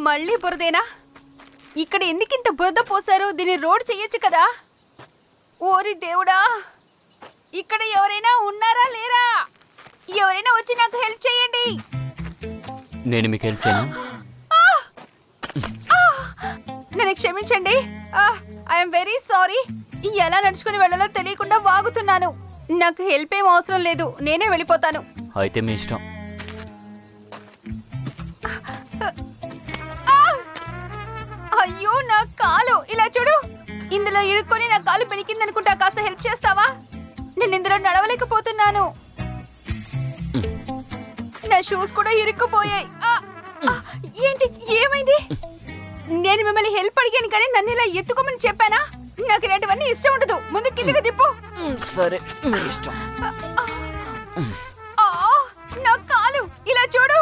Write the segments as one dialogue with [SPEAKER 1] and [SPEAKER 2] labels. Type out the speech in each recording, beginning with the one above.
[SPEAKER 1] మళ్ళీ బురదేనా ఇక్కడ ఎందుకింత బురద పోసారు దీన్ని రోడ్ చెయ్యొచ్చు కదా ఓరి దేవుడా ఇక్కడ ఎవరైనా ఉన్నారా లేరా ఎవరైనా వచ్చి నాకు హెల్ప్ చేయండి
[SPEAKER 2] నేను మీకు హెల్ప్ చేయను
[SPEAKER 1] నన్ను క్షమించండి ఐఎమ్ వెరీ సారీ ఎలా నడుచుకుని వెళ్ళాలో తెలియకుండా వాగుతున్నాను నాకు హెల్ప్ ఏం అవసరం లేదు నేనే వెళ్ళిపోతాను
[SPEAKER 2] అయితే మీ ఇష్టం
[SPEAKER 1] అయ్యో నా కాలు ఇలా చూడు ఇందులో ఇరుక్కొని నా కాలు బెనికిందనుకుంటా కాస్త హెల్ప్ చేస్తావా నేను ఇందులో నడవలేకపోతున్నాను నా షూస్ కూడా ఇరుక్కుపోయాయి ఆ, ఆ, ఏంటి ఏమైంది నేను మిమ్మల్ని హెల్ప్ అడిగాను కానీ నన్ను ఇలా ఎత్తుకోమని చెప్పానా నాకు ఇలాంటివన్నీ ఇష్టం ఉండదు ముందు కిందకి తిప్పు
[SPEAKER 2] సరే మీ ఇష్టం
[SPEAKER 1] ఆ, నా కాలు ఇలా చూడు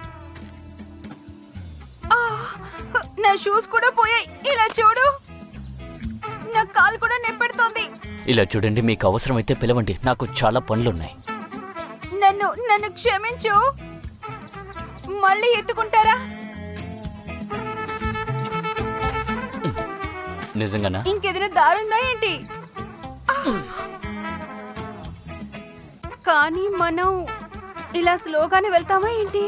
[SPEAKER 1] ఆ, నా షూస్ కూడా పోయాయి ఇలా చూడు నా కాలు కూడా నెప్పెడుతోంది
[SPEAKER 2] ఇలా చూడండి మీకు అవసరమైతే పిలవండి నాకు చాలా పనులున్నాయి
[SPEAKER 1] నన్ను నన్ను క్షమించు మళ్ళీ ఎత్తుకుంటారా
[SPEAKER 2] నిజంగానా
[SPEAKER 1] ఇంకేదైనా దారుందా ఏంటి కానీ మనం ఇలా స్లోగానే వెళ్తామా ఏంటి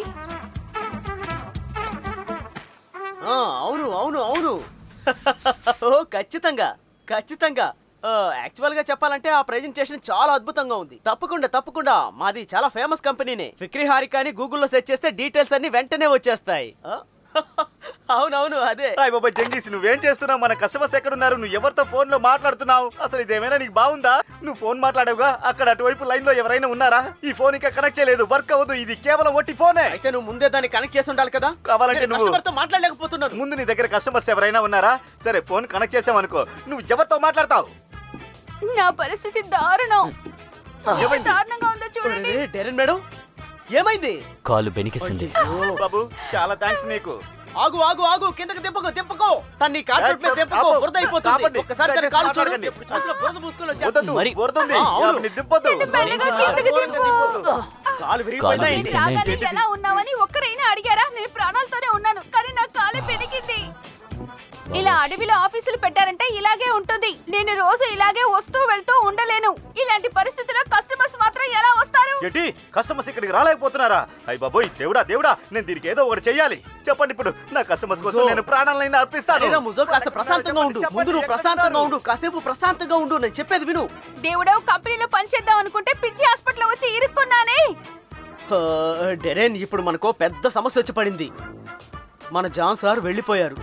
[SPEAKER 3] ఆ, అవును అవును అవును ఓ ఖచ్చితంగా ఖచ్చితంగా యాక్చువల్ గా చెప్పాలంటే ఆ ప్రెజెంటేషన్ చాలా అద్భుతంగా ఉంది తప్పకుండా తప్పకుండా మాది చాలా ఫేమస్ కంపెనీనే ఫిక్రీ హారిక అని గూగుల్లో సెర్చ్ చేస్తే డీటెయిల్స్ అన్ని వెంటనే వచ్చేస్తాయి ఆ? అవునవును అదే
[SPEAKER 4] హాయ్ బాబా జంగీస్ నువ్వేం చేస్తున్నావు మన కస్టమర్స్ ఎక్కడున్నారు నువ్వు ఎవరితో ఫోన్ లో మాట్లాడుతున్నావు అసలు ఇదేమైనా నీకు బాగుందా నువ్వు ఫోన్ మాట్లాడావుగా అక్కడ అటువైపు లైన్ లో ఎవరైనా ఉన్నారా ఈ ఫోన్ ఇంకా కనెక్ట్ చేయలేదు వర్క్ అవ్వదు ఇది కేవలం ఒట్టి ఫోనే
[SPEAKER 3] అయితే నువ్వు ముందే దాన్ని కనెక్ట్ చేసి ఉండాలి కదా
[SPEAKER 4] కావాలంటే
[SPEAKER 3] నేను
[SPEAKER 4] నువ్వు-
[SPEAKER 3] customer తో మాట్లాడలేకపోతున్నాను
[SPEAKER 4] ముందు నీ దగ్గర కస్టమర్స్ ఎవరైనా ఉన్నారా సరే ఫోన్ కనెక్ట్ చేసావనుకో నువ్వు ఎవరితో మాట్లాడతావు
[SPEAKER 1] నా పరిస్థితి దారుణం ఎంత
[SPEAKER 4] ఏమైంది?
[SPEAKER 1] దారుణంగా ఉందో చూడండి
[SPEAKER 3] అరే, డెరెన్ మేడం ఏమైంది
[SPEAKER 2] కాలు బెనికిస్తుంది
[SPEAKER 4] బాబు చాలా థ్యాంక్స్ నీకు
[SPEAKER 3] ఆగు ఆగు ఆగు కిందకి దింపకు దింపకు తన్ని కార్పెట్ మీద
[SPEAKER 4] ఏ,
[SPEAKER 3] దింపకు
[SPEAKER 4] ఆపు,
[SPEAKER 3] బురద అయిపోతుంది
[SPEAKER 4] ఆపండి.
[SPEAKER 3] ఒక్కసారి తన
[SPEAKER 4] దయచేసి
[SPEAKER 3] కాలు చూడు
[SPEAKER 4] మాట్లాడకండి.
[SPEAKER 3] ఎప్పుడు చూసినా బురద పూసుకొని
[SPEAKER 4] వద్దొద్దు,
[SPEAKER 3] వచ్చేస్తుంది
[SPEAKER 2] మరి-
[SPEAKER 4] వరదుంది
[SPEAKER 3] ఆ, అవును.
[SPEAKER 4] ఎవరిని దింపొద్దు
[SPEAKER 1] మెల్లగా కిందకి దింపు.
[SPEAKER 3] కాలు విరిగిపోయిందా
[SPEAKER 2] కాలు
[SPEAKER 3] ఏంటి?
[SPEAKER 1] నేను రాగానే ఎలా ఉన్నావని ఒక్కరైనా అడిగారా నేను ప్రాణాలతోనే ఉన్నాను కానీ నా కాలే పెరిగింది ఇలా అడవిలో ఆఫీసులు పెట్టారంటే ఇలాగే ఉంటుంది నేను రోజు ఇలాగే వస్తూ వెళ్తూ ఉండలేను ఇలాంటి పరిస్థితుల్లో కస్టమర్స్ మాత్రం ఎలా వస్తారు
[SPEAKER 4] ఏంటి కస్టమర్స్ ఇక్కడికి రాలేకపోతున్నారా అయ్య బాబోయ్ దేవుడా దేవుడా నేను దీనికి ఏదో ఒకటి చెయ్యాలి చెప్పండి ఇప్పుడు నా కస్టమర్స్ కోసం
[SPEAKER 3] ముజో.
[SPEAKER 4] నేను ప్రాణాలైనా అర్పిస్తాను
[SPEAKER 3] సరేరా ముజో కాస్త ప్రశాంతంగా ఉండు
[SPEAKER 4] చెప్పండి,
[SPEAKER 3] ముందు నువ్వు
[SPEAKER 4] ఎక్కడ
[SPEAKER 3] ప్రశాంతంగా
[SPEAKER 4] ఉన్నారు?
[SPEAKER 3] ఉండు కాసేపు ప్రశాంతంగా ఉండు నేను చెప్పేది విను
[SPEAKER 1] దేవుడో కంపెనీలో పనిచేద్దాం అనుకుంటే పిచ్చి హాస్పిటల్ వచ్చి ఇరుక్కున్నానే
[SPEAKER 3] ఆ, డెరెన్ ఇప్పుడు మనకు పెద్ద సమస్య వచ్చి పడింది మన జాన్ సార్ వెళ్ళిపోయారు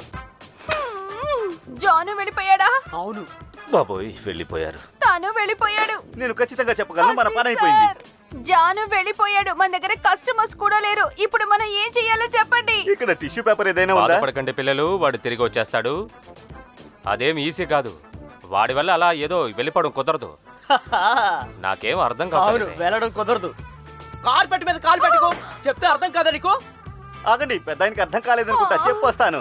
[SPEAKER 1] హ్మ్, జాను వెళ్ళిపోయాడా
[SPEAKER 3] అవును
[SPEAKER 4] బాబోయ్ వెళ్ళిపోయారు
[SPEAKER 1] తాను వెళ్ళిపోయాడు
[SPEAKER 4] నేను ఖచ్చితంగా చెప్పగలను మన పని
[SPEAKER 1] అది
[SPEAKER 4] అయిపోయింది
[SPEAKER 1] సార్, జాను వెళ్ళిపోయాడు మన దగ్గర కస్టమర్స్ కూడా లేరు ఇప్పుడు మనం ఏం చెయ్యాలో చెప్పండి
[SPEAKER 4] ఇక్కడ టిష్యూ పేపర్ ఏదైనా ఉందా
[SPEAKER 5] బాధపడకండి పిల్లలు వాడు తిరిగి వచ్చేస్తాడు అదేం ఈజీ కాదు వాడి వల్ల అలా ఏదో వెళ్ళిపోవడం కుదరదు నాకేం అర్థం
[SPEAKER 3] అవును
[SPEAKER 5] కాదు
[SPEAKER 3] వెళ్ళడం కుదరదు కార్పెట్ మీద కాలు పెట్టుకో చెప్తే అర్థం కాదా నీకు
[SPEAKER 4] ఆగండి పెద్ద ఆయనకి అర్థం కాలేదనుకుంటా చెప్పొస్తాను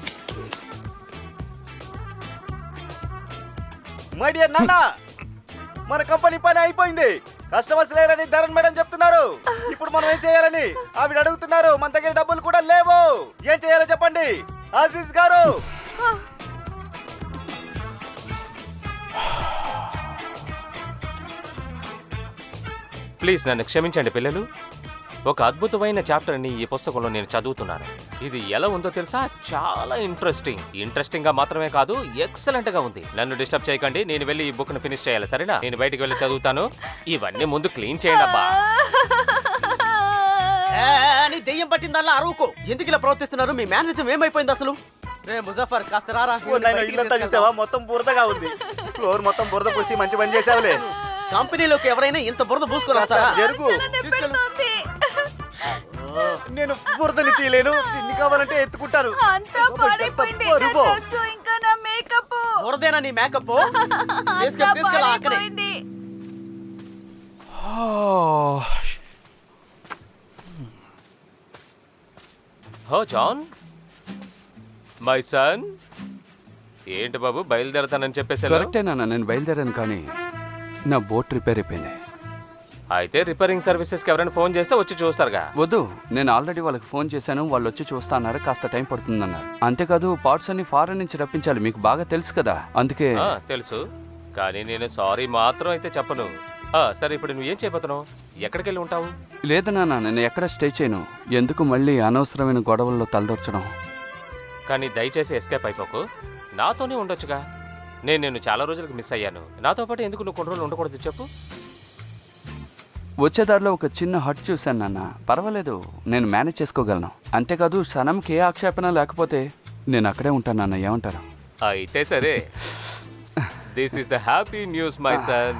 [SPEAKER 4] మై డియర్ నాన్న మన కంపెనీ పని అయిపోయింది కస్టమర్స్ లేరని ధరణ్ మేడం చెప్తున్నారు ఇప్పుడు మనం ఏం చేయాలని ఆవిడ అడుగుతున్నారు మన దగ్గర డబ్బులు కూడా లేవు ఏం చేయాలో చెప్పండి ఆజీజ్ గారు
[SPEAKER 5] ప్లీజ్ నన్ను క్షమించండి పిల్లలు ఒక అద్భుతమైన చాప్టర్ని ఈ పుస్తకంలో నేను చదువుతున్నాను ఇది ఎలా ఉందో తెలుసా చాలా ఇంట్రెస్టింగ్ ఇంట్రెస్టింగ్ గా మాత్రమే కాదు ఎక్సలెంట్ గా ఉంది నన్ను డిస్టర్బ్ చేయకండి నేను వెళ్ళి ఈ బుక్ ను ఫినిష్ చేయాలి సరేనా నేను బయటికి వెళ్ళి చదువుతాను ఇవన్నీ ముందు క్లీన్ చేయండి అబ్బా
[SPEAKER 3] ఏ, అని దెయ్యం పట్టిందల్లా అరవుకో ఎందుకు ఇలా ప్రవర్తిస్తున్నారు మీ మేనేజర్ ఏమైపోయింది అసలు రే ముజఫర్ కాస్త రారా
[SPEAKER 4] ఓ నాయనా, ఇల్లంతా చూసావా మొత్తం బురదగా ఉంది ఫ్లోర్ మొత్తం బురద పూసి మంచి పని చేసావులే
[SPEAKER 3] కంపెనీలోకి ఎవరైనా ఇంత బురద పూసుకొని వస్తారా
[SPEAKER 4] జరుగు
[SPEAKER 1] చాలా నెప్పెడుతోంది.
[SPEAKER 4] నేను బురదని తీయలేను తిండి కావాలంటే ఎత్తుకుంటాను
[SPEAKER 1] అంతా పాడైపోయింది
[SPEAKER 4] తప్పు,
[SPEAKER 1] నా
[SPEAKER 4] అరుగో.
[SPEAKER 1] డ్రెస్ ఇంకా నా మేకప్
[SPEAKER 3] బురదేనా నీ మేకప్
[SPEAKER 1] అంతా
[SPEAKER 3] తీసుకెళ్ళి తీసుకెళ్ళి అక్కడే
[SPEAKER 1] పాడైపోయింది
[SPEAKER 5] హో జాన్ మై సన్ ఏంటి బాబు బయలుదేరతానని చెప్పేసి
[SPEAKER 6] కరెక్టే నాన్న నేను బయలుదేరాను కానీ నా బోట్ రిపేర్ అయిపోయింది
[SPEAKER 5] అయితే రిపేరింగ్ సర్వీసెస్కి ఎవరైనా ఫోన్ చేస్తే వచ్చి చూస్తారుగా
[SPEAKER 6] వద్దు నేను ఆల్రెడీ వాళ్ళకి ఫోన్ చేశాను వాళ్ళు వచ్చి చూస్తా అన్నారు కాస్త టైం పడుతుందన్నారు అంతేకాదు పార్ట్స్ అన్ని ఫారెన్ నుంచి రప్పించాలి మీకు బాగా తెలుసు కదా అందుకే
[SPEAKER 5] ఆ, తెలుసు కానీ నేను సారీ మాత్రం అయితే చెప్పను ఆ, సరే ఇప్పుడు నువ్వు ఏం చేయబోతున్నావు ఎక్కడికి వెళ్ళి ఉంటావు
[SPEAKER 6] లేదు నాన్న నేను ఎక్కడ స్టే చేయను ఎందుకు మళ్ళీ అనవసరమైన గొడవల్లో తలదొర్చడం
[SPEAKER 5] కానీ దయచేసి ఎస్కేప్ అయిపోకు నాతోనే ఉండొచ్చుగా నేను నేను చాలా రోజులకు మిస్ అయ్యాను నాతో పాటు ఎందుకు నువ్వు కొన్ని రోజులు ఉండకూడదు చెప్పు
[SPEAKER 6] వచ్చేదారిలో ఒక చిన్న హట్ చూశాను నాన్న పర్వాలేదు నేను మేనేజ్ చేసుకోగలను అంతేకాదు సనంకి ఏ ఆక్షేపణ లేకపోతే నేను అక్కడే ఉంటాను నాన్న ఏమంటారు
[SPEAKER 5] అయితే సరే this is the happy news my son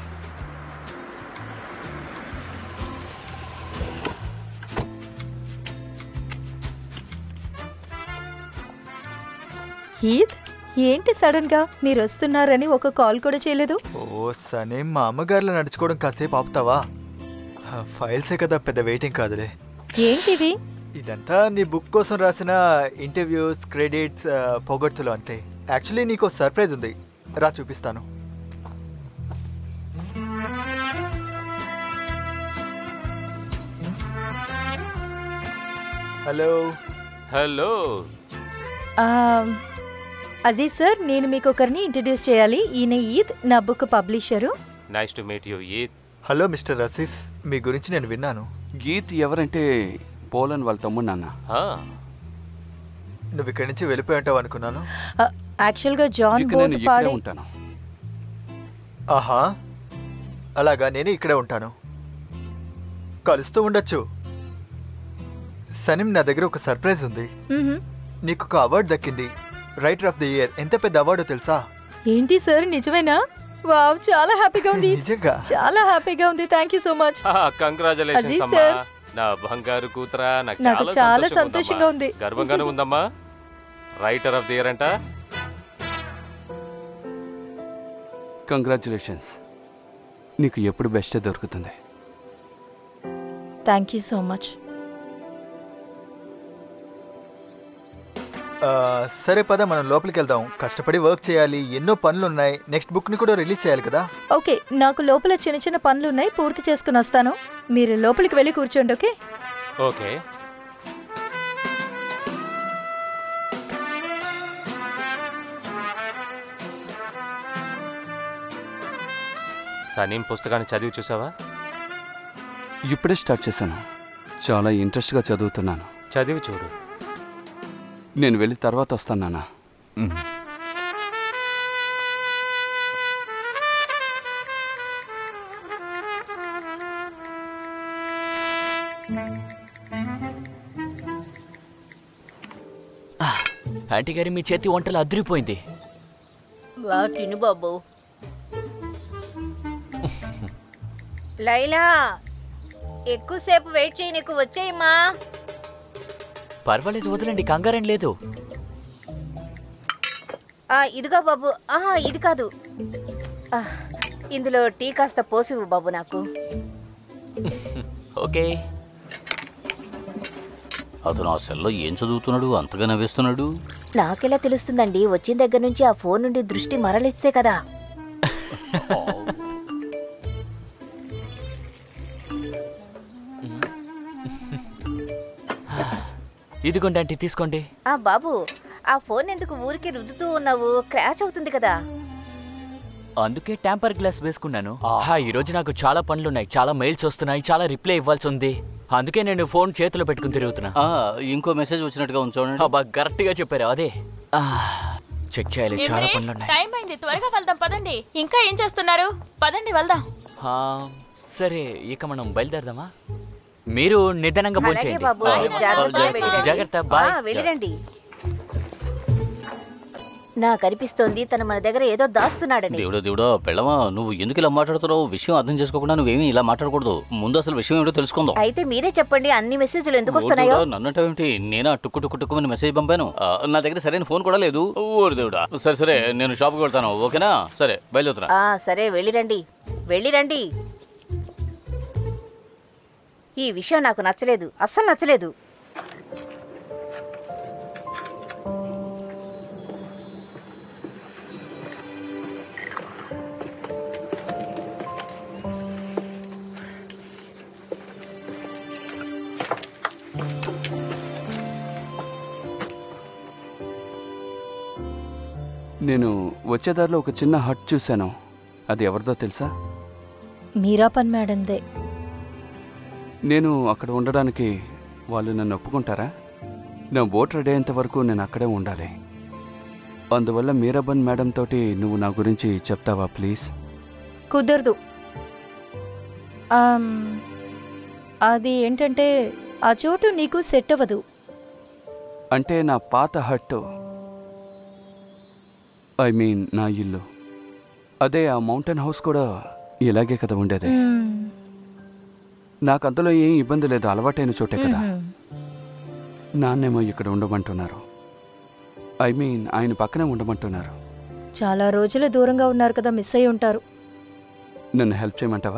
[SPEAKER 7] Heath ఏంటి సడన్ గా మీరు వస్తున్నారని ఒక కాల్ కూడా చేయలేదు
[SPEAKER 8] ఓ సనే మా అమ్మగారిలో నడుచుకోవడం కాసేపు ఆపుతావా ఆ, ఫైల్సే కదా పెద్ద వెయిటింగ్ కాదులే
[SPEAKER 7] ఏంటివి
[SPEAKER 8] ఇదంతా నీ బుక్ కోసం రాసిన ఇంటర్వ్యూస్ క్రెడిట్స్ ఆ, పొగడ్తలు అంతే యాక్చువల్లీ నీకు సర్ప్రైజ్ ఉంది రా చూపిస్తాను హలో
[SPEAKER 5] హలో
[SPEAKER 7] ఆ, అజీజ్ సార్ నేను మీకు ఒకరిని ఇంట్రడ్యూస్ చేయాలి ఈయన ఈద్ నా book publisher
[SPEAKER 5] nice to meet you ఈత్
[SPEAKER 8] హలో మిస్టర్ రసీస్ మీ గురించి నేను విన్నాను
[SPEAKER 6] గీత్ ఎవరంటే పోలన్ వాళ్ళ తమ్ముడు నాన్న
[SPEAKER 8] నువ్వు ఇక్కడి నుంచి వెళ్ళిపోయి ఉంటావు అనుకున్నాను
[SPEAKER 7] ఆ, యాక్చువల్గా జాన్
[SPEAKER 6] ఇక నేను
[SPEAKER 7] బోర్డ్
[SPEAKER 6] ఇక్కడే
[SPEAKER 7] పాడి
[SPEAKER 6] ఉంటాను
[SPEAKER 8] ఆహా అలాగా నేను ఇక్కడే ఉంటాను కలుస్తూ ఉండొచ్చు సనిమ్ నా దగ్గర ఒక సర్ప్రైజ్ ఉంది
[SPEAKER 7] మ్హూ.
[SPEAKER 8] నీకు ఒక అవార్డు దక్కింది రైటర్ ఆఫ్ ది ఇయర్ ఎంత పెద్ద అవార్డు తెలుసా
[SPEAKER 7] ఏంటి సార్ నిజమేనా వావ్ చాలా హ్యాపీగా ఉంది
[SPEAKER 8] నిజంగా
[SPEAKER 7] చాలా హ్యాపీగా ఉంది thank you so much
[SPEAKER 5] congratulations
[SPEAKER 7] Aziz
[SPEAKER 5] అమ్మా
[SPEAKER 7] సార్.
[SPEAKER 5] నా బంగారు కూతురా నాకు
[SPEAKER 7] నాకు
[SPEAKER 5] చాలా
[SPEAKER 7] చాలా
[SPEAKER 5] సంతోషంగా
[SPEAKER 7] సంతోషంగా
[SPEAKER 5] ఉందమ్మా.
[SPEAKER 7] ఉంది.
[SPEAKER 5] గర్వంగానే ఉందమ్మా రైటర్ ఆఫ్ ది ఇయర్ అంట
[SPEAKER 6] కంగ్రాచులేషన్స్ నీకు ఎప్పుడు బెస్టే దొరుకుతుంది
[SPEAKER 7] థ్యాంక్ యూ సో మచ్
[SPEAKER 8] ఆ, సరే పద మనం లోపలికి వెళ్దాం కష్టపడి వర్క్ చేయాలి ఎన్నో పనులు ఉన్నాయి నెక్స్ట్ బుక్ ని కూడా రిలీజ్ చేయాలి కదా
[SPEAKER 7] ఓకే నాకు లోపల చిన్న చిన్న పనులు ఉన్నాయి పూర్తి చేసుకుని వస్తాను మీరు లోపలికి వెళ్ళి కూర్చోండి ఓకే
[SPEAKER 5] ఓకే సనీం పుస్తకాన్ని చదివి చూసావా
[SPEAKER 6] ఇప్పుడే స్టార్ట్ చేశాను చాలా ఇంట్రెస్ట్గా చదువుతున్నాను
[SPEAKER 5] చదివి చూడు
[SPEAKER 6] నేను వెళ్ళి తర్వాత వస్తాను నాన్న
[SPEAKER 2] ఆంటీ గారి మీ చేతి వంటలు అదిరిపోయింది
[SPEAKER 9] వా తిను బాబు లైలా ఎక్కువసేపు వెయిట్ చేయి నీకు వచ్చేయమ్మా
[SPEAKER 2] పర్వాలేదు వదలండి కంగారం లేదు
[SPEAKER 9] ఆ, ఇదిగో బాబు ఆహా ఇది కాదు ఆ, ఇందులో టీ కాస్త పోసివు బాబు నాకు
[SPEAKER 2] ఓకే
[SPEAKER 10] అతను ఆ సెల్లో ఏం చదువుతున్నాడు అంతగా నవ్వేస్తున్నాడు
[SPEAKER 9] నాకెలా తెలుస్తుందండి వచ్చిన దగ్గర నుంచి ఆ ఫోన్ నుండి దృష్టి మరలిస్తే కదా
[SPEAKER 2] ఇదిగోండి ఆంటీ తీసుకోండి
[SPEAKER 9] ఆ బాబు ఆ ఫోన్ ఎందుకు ఊరికి రుద్దుతూ ఉన్నావు క్రాష్ అవుతుంది కదా
[SPEAKER 2] అందుకే ట్యాంపర్ గ్లాస్ వేసుకున్నాను హా, ఈ రోజు నాకు చాలా పనులున్నాయి చాలా మెయిల్స్ వస్తున్నాయి చాలా రిప్లై ఇవ్వాల్సి ఉంది అందుకే నేను ఫోన్ చేతిలో పెట్టుకుని తిరుగుతున్నా
[SPEAKER 10] ఆ, ఇంకో మెసేజ్ వచ్చినట్టుగా ఉంది చూడండి
[SPEAKER 2] అబ్బా కరెక్ట్ గా చెప్పారు అదే ఆ, చెక్ చేయాలి చాలా పనులున్నాయి
[SPEAKER 1] టైం అయింది త్వరగా వెళ్దాం పదండి ఇంకా ఏం చేస్తున్నారు పదండి వెళ్దాం
[SPEAKER 2] ఆ, సరే ఇక మనం బయలుదేరదామా మీరు నిదానంగా
[SPEAKER 9] అలాగే
[SPEAKER 2] భోంచేయండి
[SPEAKER 9] బాబు
[SPEAKER 2] ఆ,
[SPEAKER 9] మీరు జాగ్రత్తగా
[SPEAKER 2] జాగ్రత్త,
[SPEAKER 9] వెళ్ళిరండి.
[SPEAKER 2] జాగ్రత్త బాయ్
[SPEAKER 9] ఆ, వెళ్ళిరండి నాకు అనిపిస్తోంది తను మన దగ్గర ఏదో దాస్తున్నాడని
[SPEAKER 10] దేవుడో దేవుడో పెళ్ళమా నువ్వు ఎందుకు ఇలా మాట్లాడుతున్నావు విషయం అర్థం చేసుకోకుండా నువ్వేమీ ఇలా మాట్లాడకూడదు ముందు అసలు విషయం ఏమిటో తెలుసుకుందాం
[SPEAKER 9] అయితే మీరే చెప్పండి అన్ని మెసేజ్లు ఎందుకు
[SPEAKER 10] ఓ
[SPEAKER 9] వస్తున్నాయో
[SPEAKER 10] దేవుడా, నన్నంటావేంటి నేనా టుక్కు టుక్కు టుక్కుమని మెసేజ్ పంపాను ఆ, నా దగ్గర సరైన ఫోన్ కూడా లేదు ఓరి దేవుడా సరే సరే నేను షాప్కి వెళ్తాను ఓకేనా సరే బయలుదేరుతున్నా
[SPEAKER 9] ఆ సరే వెళ్ళిరండి వెళ్ళిరండి ఈ విషయం నాకు నచ్చలేదు అస్సలు నచ్చలేదు
[SPEAKER 6] నేను వచ్చేదారిలో ఒక చిన్న హట్ చూశాను అది ఎవరిదో తెలుసా
[SPEAKER 7] మీరా పని మేడందే
[SPEAKER 6] నేను అక్కడ ఉండడానికి వాళ్ళు నన్ను ఒప్పుకుంటారా నా బోట్ రెడీ అయ్యేంత వరకు నేను అక్కడే ఉండాలి అందువల్ల మీరాబన్ మేడం తోటి నువ్వు నా గురించి చెప్తావా ప్లీజ్
[SPEAKER 7] కుదరదు ఆమ్, అది ఏంటంటే ఆ చోటు నీకు సెట్ అవ్వదు
[SPEAKER 6] అంటే నా పాత హట్టు ఐ మీన్ నా ఇల్లు అదే ఆ మౌంటైన్ హౌస్ కూడా ఇలాగే కదా ఉండేది
[SPEAKER 7] మ్మ్.
[SPEAKER 6] నాకు అందులో ఏం ఇబ్బంది లేదు అలవాటైన చోటే కదా
[SPEAKER 7] మ్మ్.
[SPEAKER 6] నాన్నేమో ఇక్కడ ఉండమంటున్నారు ఐ మీన్ ఆయన పక్కనే ఉండమంటున్నారు
[SPEAKER 7] చాలా రోజులు దూరంగా ఉన్నారు కదా మిస్ అయి ఉంటారు
[SPEAKER 6] నన్ను హెల్ప్ చేయమంటావా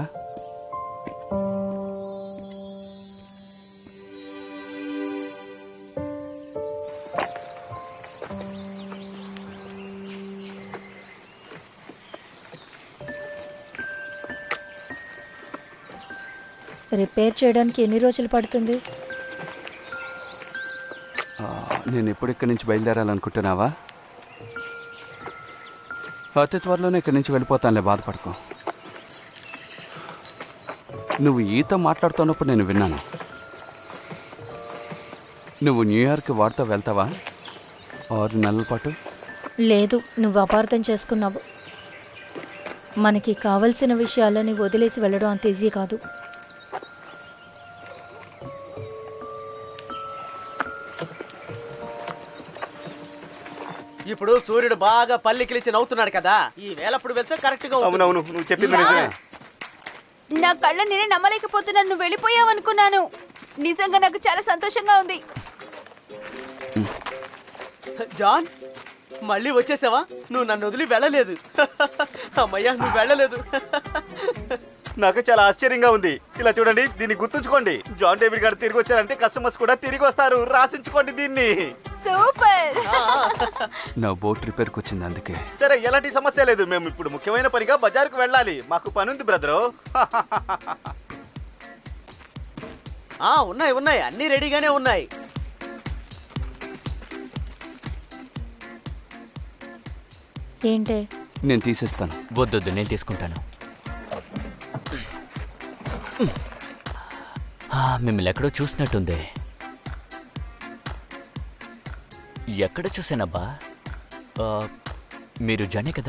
[SPEAKER 7] రిపేర్ చేయడానికి ఎన్ని రోజులు పడుతుంది
[SPEAKER 6] ఆ, నేను ఎప్పుడు ఇక్కడి నుంచి బయలుదేరాలనుకుంటున్నావా అతి త్వరలోనే ఇక్కడి నుంచి వెళ్ళిపోతానులే బాధపడకు నువ్వు ఈతో మాట్లాడుతున్నప్పుడు నేను విన్నాను నువ్వు న్యూయార్క్ వాడితో వెళ్తావా ఆరు నెలల పాటు
[SPEAKER 7] లేదు నువ్వు అపార్థం చేసుకున్నావు మనకి కావలసిన విషయాలని వదిలేసి వెళ్ళడం అంత ఈజీ కాదు
[SPEAKER 3] ఇప్పుడు సూర్యుడు బాగా పల్లికిలిచి నవ్వుతున్నాడు కదా ఈ వేళప్పుడు వెళ్తే కరెక్ట్ గా ఉంటుంది.
[SPEAKER 4] అవునవును నువ్వు చెప్పింది నిజమే
[SPEAKER 1] నా కళ్ళ నేనే నమ్మలేకపోతున్నాను నువ్వు వెళ్ళిపోయావనుకున్నాను నిజంగా నాకు చాలా సంతోషంగా ఉంది
[SPEAKER 3] జాన్ మళ్ళీ వచ్చేసావా నువ్వు నన్ను వదిలి వెళ్ళలేదు అమ్మయ్యా నువ్వు వెళ్ళలేదు
[SPEAKER 4] నాకు చాలా ఆశ్చర్యంగా ఉంది ఇలా చూడండి దీన్ని గుర్తుంచుకోండి జాన్ డేవిడ్ గారు తిరిగి వచ్చారంటే కస్టమర్స్ కూడా తిరిగి వస్తారు రాసించుకోండి దీన్ని
[SPEAKER 1] సూపర్
[SPEAKER 6] నా బోట్ రిపేర్కి వచ్చింది అందుకే
[SPEAKER 4] సరే ఎలాంటి సమస్య లేదు మేము ఇప్పుడు ముఖ్యమైన పనిగా బజార్కు వెళ్ళాలి మాకు పని ఉంది బ్రదరు
[SPEAKER 3] ఆ ఉన్నాయి ఉన్నాయి అన్ని రెడీగానే ఉన్నాయి
[SPEAKER 7] ఏంటే
[SPEAKER 6] నేను తీసేస్తాను
[SPEAKER 2] వద్దొద్దు నేను తీసుకుంటాను ఆ, మిమ్మల్ని ఎక్కడో చూసినట్టుంది ఎక్కడ చూసానబ్బా ఆ, మీరు జనే కదా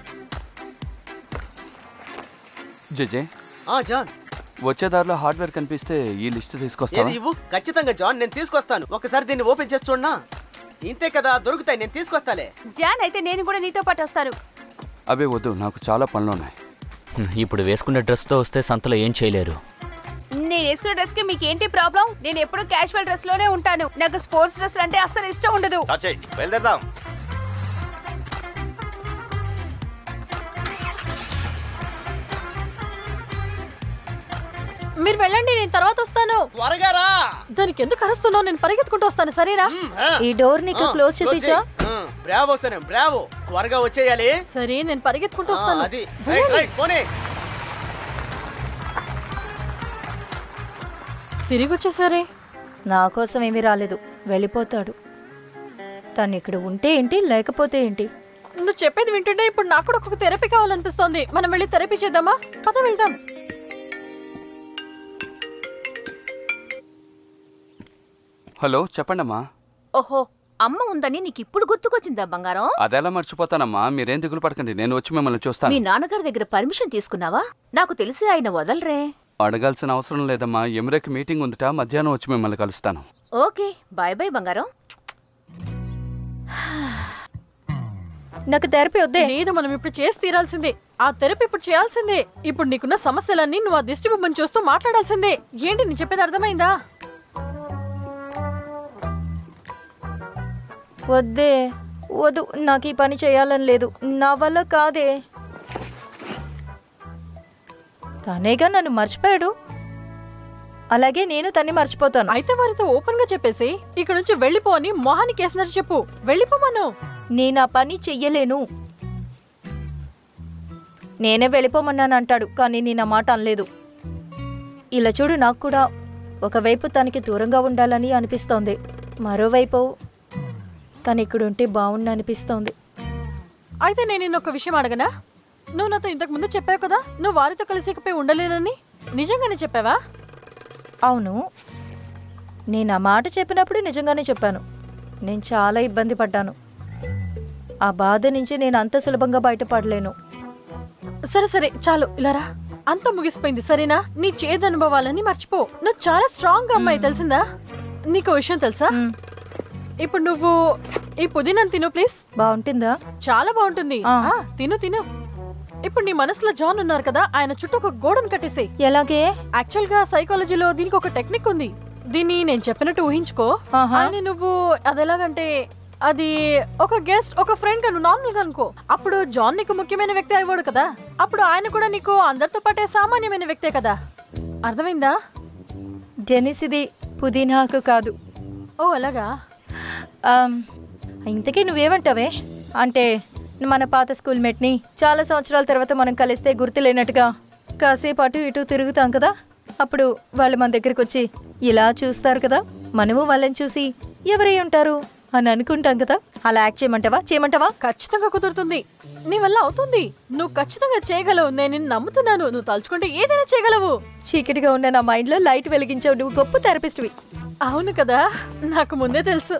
[SPEAKER 6] జజే
[SPEAKER 3] ఆ జాన్
[SPEAKER 6] వచ్చేదారిలో హార్డ్వేర్ కనిపిస్తే ఈ లిస్ట్ తీసుకొస్తావా
[SPEAKER 3] ఏది ఇవ్వు ఖచ్చితంగా జాన్ నేను తీసుకొస్తాను ఒకసారి దీన్ని ఓపెన్ చేసి చూడనా ఇంతే కదా దొరుకుతాయి నేను తీసుకొస్తాలే
[SPEAKER 1] జాన్ అయితే నేను కూడా నీతో పాటు వస్తాను
[SPEAKER 6] అవే వద్దు నాకు చాలా పనులు ఉన్నాయి
[SPEAKER 2] ఇప్పుడు వేసుకున్న డ్రెస్తో వస్తే సంతలో ఏం చేయలేరు
[SPEAKER 1] నేను వేసుకున్న డ్రెస్ కి మీకు ఏంటి ప్రాబ్లం నేను ఎప్పుడు క్యాజువల్ డ్రెస్ లోనే ఉంటాను నాకు స్పోర్ట్స్ డ్రెస్ అంటే అస్సలు ఇష్టం ఉండదు
[SPEAKER 4] చాచే బయలుదేరదాం
[SPEAKER 11] మీరు వెళ్ళండి నేను తర్వాత వస్తాను
[SPEAKER 3] త్వరగా రా
[SPEAKER 11] దానికి ఎందుకు అరుస్తున్నావు నేను పరిగెత్తుకుంటూ వస్తాను సరేనా
[SPEAKER 7] ఈ డోర్ నీకు క్లోజ్ చేసి ఇచ్చా
[SPEAKER 3] బ్రావో సరే బ్రావో త్వరగా వచ్చేయాలి
[SPEAKER 11] సరే నేను పరిగెత్తుకుంటూ
[SPEAKER 3] ఆ,
[SPEAKER 11] వస్తాను
[SPEAKER 3] అది రైట్ రైట్ పోనీ
[SPEAKER 11] తిరిగి వచ్చేసరే
[SPEAKER 7] నా కోసం ఏమీ రాలేదు వెళ్ళిపోతాడు తను ఇక్కడ ఉంటే ఏంటి లేకపోతే ఏంటి
[SPEAKER 11] నువ్వు చెప్పేది వింటుంటే ఇప్పుడు నాకు కూడా ఒక థెరపీ కావాలనిపిస్తోంది మనం వెళ్ళి థెరపీ చేద్దామా పద వెళ్దాం
[SPEAKER 6] హలో చెప్పండమ్మా
[SPEAKER 9] ఓహో అమ్మ ఉందని నీకు ఇప్పుడు గుర్తుకొచ్చిందా బంగారం
[SPEAKER 6] అదెలా మర్చిపోతానమ్మా మీరేం దిగులు పడకండి నేను వచ్చి మిమ్మల్ని
[SPEAKER 9] మీ
[SPEAKER 6] చూస్తాను
[SPEAKER 9] నాన్నగారి దగ్గర పర్మిషన్ తీసుకున్నావా నాకు తెలిసి ఆయన వదలరే
[SPEAKER 6] అడగాల్సిన అవసరం లేదమ్మా ఎమరేకి మీటింగ్ ఉందిట మధ్యాహ్నం వచ్చి మిమ్మల్ని కలుస్తాను
[SPEAKER 9] ఓకే బాయ్ బాయ్ బంగారం
[SPEAKER 7] నాకు థెరపీ వద్దే
[SPEAKER 11] లేదు మనం ఇప్పుడు చేసి తీరాల్సిందే ఆ థెరపీ ఇప్పుడు చేయాల్సిందే ఇప్పుడు నీకున్న సమస్యలన్నీ నువ్వు ఆ దిష్టి బొమ్మను చూస్తూ మాట్లాడాల్సిందే ఏంటి నేను చెప్పేది అర్థమైందా
[SPEAKER 7] వద్దే వద్దు నాకు ఈ పని చేయాలని లేదు నా వల్ల కాదే తనేగా నన్ను మర్చిపోయాడు అలాగే నేను తన్ని మర్చిపోతాను
[SPEAKER 11] అయితే వారితో ఓపెన్ గా చెప్పేసి ఇక్కడ నుంచి వెళ్ళిపో అని మొహానికి వేసినట్టు చెప్పు వెళ్ళిపోమను
[SPEAKER 7] నేను ఆ పని చెయ్యలేను నేనే వెళ్ళిపోమన్నాను అంటాడు కానీ నేను ఆ మాట అనలేదు ఇలా చూడు నాకు కూడా ఒకవైపు తనకి దూరంగా ఉండాలని అనిపిస్తోంది మరోవైపు తను ఇక్కడ ఉంటే బాగుండు అనిపిస్తోంది
[SPEAKER 11] అయితే నేను నిన్న ఒక విషయం అడగనా నువ్వు నాతో ఇంతకు ముందు చెప్పావు కదా నువ్వు వారితో కలిసికపోయి ఉండలేనని నిజంగానే చెప్పావా
[SPEAKER 7] అవును నేను ఆ మాట చెప్పినప్పుడు నిజంగానే చెప్పాను నేను చాలా ఇబ్బంది పడ్డాను ఆ బాధ నుంచి నేను అంత సులభంగా బయటపడలేను
[SPEAKER 11] సరే సరే చాలు ఇలారా అంతా ముగిసిపోయింది సరేనా నీ చేదు అనుభవాలని మర్చిపో నువ్వు చాలా స్ట్రాంగ్ అమ్మాయి తెలిసిందా నీకు ఓ విషయం తెలుసా ఇప్పుడు నువ్వు ఈ పుదీనాను తిను ప్లీజ్
[SPEAKER 7] బాగుంటుందా
[SPEAKER 11] చాలా బాగుంటుంది
[SPEAKER 7] ఆ.
[SPEAKER 11] ఆ, తిను తిను ఇప్పుడు నీ మనసులో జాన్ ఉన్నారు కదా ఆయన చుట్టూ ఒక గోడను కట్టేసి
[SPEAKER 7] ఎలాగే
[SPEAKER 11] యాక్చువల్ గా సైకాలజీలో దీనికి ఒక టెక్నిక్ ఉంది దీన్ని నేను చెప్పినట్టు ఊహించుకో
[SPEAKER 7] ఆహా.
[SPEAKER 11] ఆయన నువ్వు అది ఎలాగంటే అది ఒక గెస్ట్ ఒక ఫ్రెండ్ గా నువ్వు నార్మల్ గా అనుకో అప్పుడు జాన్ నీకు ముఖ్యమైన వ్యక్తి అయ్యాడు కదా అప్పుడు ఆయన కూడా నీకు అందరితో పాటే సామాన్యమైన వ్యక్తే కదా అర్థమైందా
[SPEAKER 7] డెనిస్ ఇది పుదీనాకు కాదు
[SPEAKER 11] ఓ అలాగా
[SPEAKER 7] ఆమ్, ఇంతకీ నువ్వేమంటావే అంటే మన పాత స్కూల్ మేట్ని చాలా సంవత్సరాల తర్వాత మనం కలిస్తే గుర్తులేనట్టుగా కాసేపు అటు ఇటు తిరుగుతాం కదా అప్పుడు వాళ్ళు మన దగ్గరికి వచ్చి ఇలా చూస్తారు కదా మనము వాళ్ళని చూసి ఎవరై ఉంటారు అని అనుకుంటాం కదా అలా యాక్ట్ చేయమంటావా చేయమంటావా
[SPEAKER 11] ఖచ్చితంగా కుదురుతుంది నీ వల్ల అవుతుంది నువ్వు ఖచ్చితంగా చేయగలవు నేను నిన్ను నమ్ముతున్నాను నువ్వు తలుచుకుంటే ఏదైనా చేయగలవు
[SPEAKER 7] చీకటిగా ఉన్న నా మైండ్లో లైట్ వెలిగించావు నువ్వు గొప్ప థెరపిస్ట్వి
[SPEAKER 11] అవును కదా నాకు ముందే తెలుసు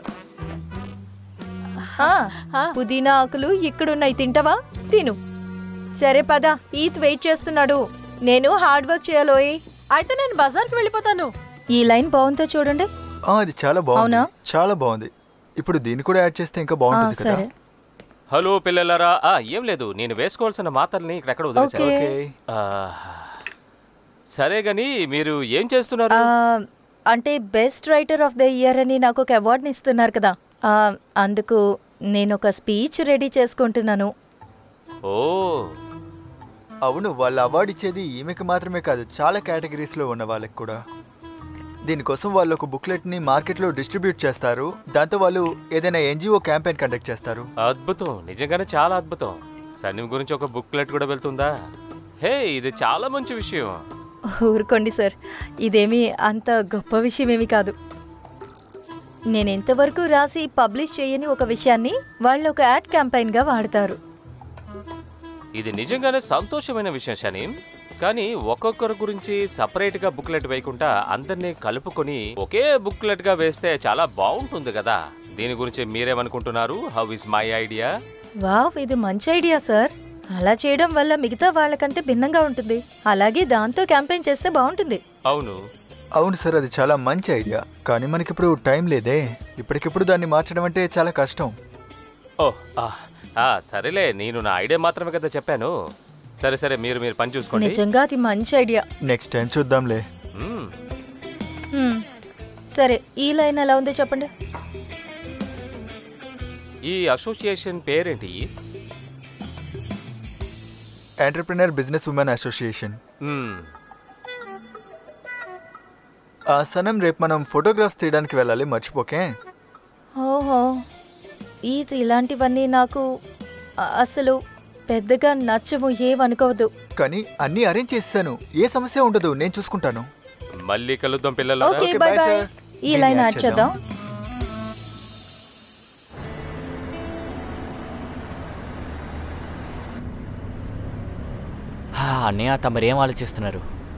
[SPEAKER 7] ఆ, పుదీనా ఆకులు ఇక్కడున్నాయి తింటావా తిను సరే పద ఈత్ వెయిట్ చేస్తున్నాడు నేను హార్డ్ వర్క్ చేయాలోయ్
[SPEAKER 11] అయితే నేను బజార్కి వెళ్ళిపోతాను
[SPEAKER 7] ఈ లైన్ బాగుందో చూడండి
[SPEAKER 8] ఆ, అది చాలా బాగుంది
[SPEAKER 7] అవునా?
[SPEAKER 8] చాలా బాగుంది ఇప్పుడు దీన్ని కూడా యాడ్ చేస్తే ఇంకా బాగుంటుంది
[SPEAKER 7] ఆ,
[SPEAKER 8] కదా
[SPEAKER 7] సరే.
[SPEAKER 5] హలో పిల్లలారా ఆ, ఏం లేదు నేను వేసుకోవాల్సిన మాటల్ని ఇక్కడెక్కడ వదిలేశాను
[SPEAKER 7] ఓకే.
[SPEAKER 5] ఆ, సరే గాని మీరు ఏం చేస్తున్నారు
[SPEAKER 7] ఆ, అంటే best writer of the year అని నాకు ఒక అవార్డుని ఇస్తున్నారు కదా ఆ, అందుకు నేను ఒక స్పీచ్ రెడీ చేసుకుంటున్నాను
[SPEAKER 5] ఓ
[SPEAKER 8] అవును వాళ్ళు అవార్డు ఇచ్చేది ఈమెకి మాత్రమే కాదు చాలా కేటగిరీస్ లో ఉన్న వాళ్ళకి కూడా దీనికోసం వాళ్ళు ఒక బుక్లెట్ ని మార్కెట్ లో డిస్ట్రిబ్యూట్ చేస్తారు దాంతో వాళ్ళు ఏదైనా ఎన్జిఓ క్యాంపెయిన్ కండక్ట్ చేస్తారు
[SPEAKER 5] అద్భుతం నిజంగానే చాలా అద్భుతం సన్నీ గురించి ఒక బుక్లెట్ కూడా వెళ్తుందా హే ఇది చాలా మంచి విషయం
[SPEAKER 7] ఊరుకోండి సార్ ఇదేమీ అంత గొప్ప విషయం ఏమీ కాదు నేను ఎంతవరకు రాసి పబ్లిష్ చేయని ఒక విషయాన్ని వాళ్ళు ఒక యాడ్ క్యాంపెయిన్గా వాడతారు
[SPEAKER 5] ఇది నిజంగానే సంతోషమైన విషయం షనీన్ కానీ ఒక్కొక్కరి గురించి సపరేట్ గా బుక్లెట్ వేయకుండా అందరినీ కలుపుకొని ఒకే బుక్లెట్ గా వేస్తే చాలా బాగుంటుంది కదా దీని గురించి మీరేమనుకుంటున్నారు how is my idea
[SPEAKER 7] wow ఇది మంచి ఐడియా సార్ అలా చేయడం వల్ల మిగతా వాళ్ళకంటే భిన్నంగా ఉంటుంది అలాగే దాంతో క్యాంపెయిన్ చేస్తే బాగుంటుంది
[SPEAKER 5] అవును
[SPEAKER 8] అవును సార్ అది చాలా మంచి ఐడియా కానీ మనకిప్పుడు టైం లేదే ఇప్పటికిప్పుడు దాన్ని మార్చడం అంటే చాలా కష్టం
[SPEAKER 5] ఓ ఆ, ఆ, సరేలే నేను నా ఐడియా మాత్రమే కదా చెప్పాను సరే సరే మీరు మీరు పని చూసుకోండి
[SPEAKER 7] నిజంగా అది మంచి ఐడియా
[SPEAKER 8] నెక్స్ట్ టైం చూద్దాంలే
[SPEAKER 5] మ్మ్.
[SPEAKER 7] హ్మ్. సరే ఈ లైన్ ఎలా ఉందో చెప్పండి
[SPEAKER 5] ఈ అసోసియేషన్ పేరేంటి
[SPEAKER 8] ఎంటర్ప్రినర్ బిజినెస్ ఉమెన్ అసోసియేషన్
[SPEAKER 5] మ్మ్.
[SPEAKER 8] ఆ సనం రేపు మనం ఫోటోగ్రాఫ్స్ తీయడానికి వెళ్ళాలి మర్చిపోకే
[SPEAKER 7] ఓహో ఇది ఇలాంటివన్నీ నాకు అ- అసలు పెద్దగా నచ్చవు ఏమనుకోవద్దు
[SPEAKER 8] కానీ అన్నీ అరేంజ్ చేసేసాను ఏ సమస్య ఉండదు నేను చూసుకుంటాను
[SPEAKER 5] మళ్ళీ కలుద్దాం పిల్లలు
[SPEAKER 7] ఓకే బాయ్ బాయ్ ఈ లైన్ యాడ్ చేద్దాం
[SPEAKER 2] హా, అన్నయ్య తమరేం ఆలోచిస్తున్నారు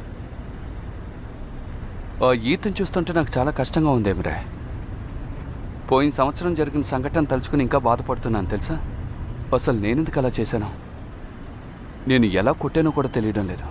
[SPEAKER 6] ఆ ఈతను చూస్తుంటే నాకు చాలా కష్టంగా ఉందేమిరా పోయిన సంవత్సరం జరిగిన సంఘటన తలుచుకుని ఇంకా బాధపడుతున్నాను తెలుసా అసలు నేనెందుకు అలా చేశాను నేను ఎలా కొట్టానో కూడా తెలియడం లేదు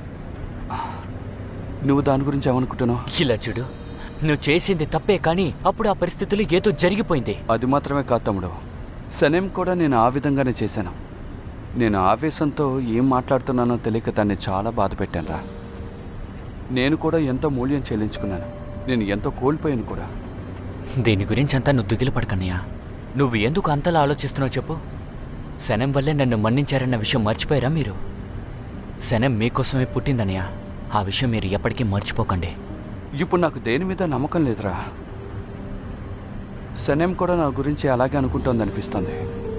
[SPEAKER 6] నువ్వు దాని గురించి ఏమనుకుంటున్నావు
[SPEAKER 2] ఇలా చూడు నువ్వు చేసింది తప్పే కానీ అప్పుడు ఆ పరిస్థితులు ఏదో జరిగిపోయింది
[SPEAKER 6] అది మాత్రమే కాదు తమ్ముడు సనేం కూడా నేను ఆ విధంగానే చేశాను నేను ఆవేశంతో ఏం మాట్లాడుతున్నానో తెలియక తన్ని చాలా బాధ పెట్టానురా నేను కూడా ఎంతో మూల్యం చెల్లించుకున్నాను నేను ఎంతో కోల్పోయాను కూడా
[SPEAKER 2] దీని గురించి అంతా నువ్వు దిగులు పడకన్నయ్యా నువ్వు ఎందుకు అంతలా ఆలోచిస్తున్నావు చెప్పు శనం వల్లే నన్ను మన్నించారన్న విషయం మర్చిపోయారా మీరు శనం మీకోసమే పుట్టిందన్నయ్య ఆ విషయం మీరు ఎప్పటికీ మర్చిపోకండి
[SPEAKER 6] ఇప్పుడు నాకు దేని మీద నమ్మకం లేదురా సనేం కూడా నా గురించి అలాగే అనుకుంటోంది అనిపిస్తుంది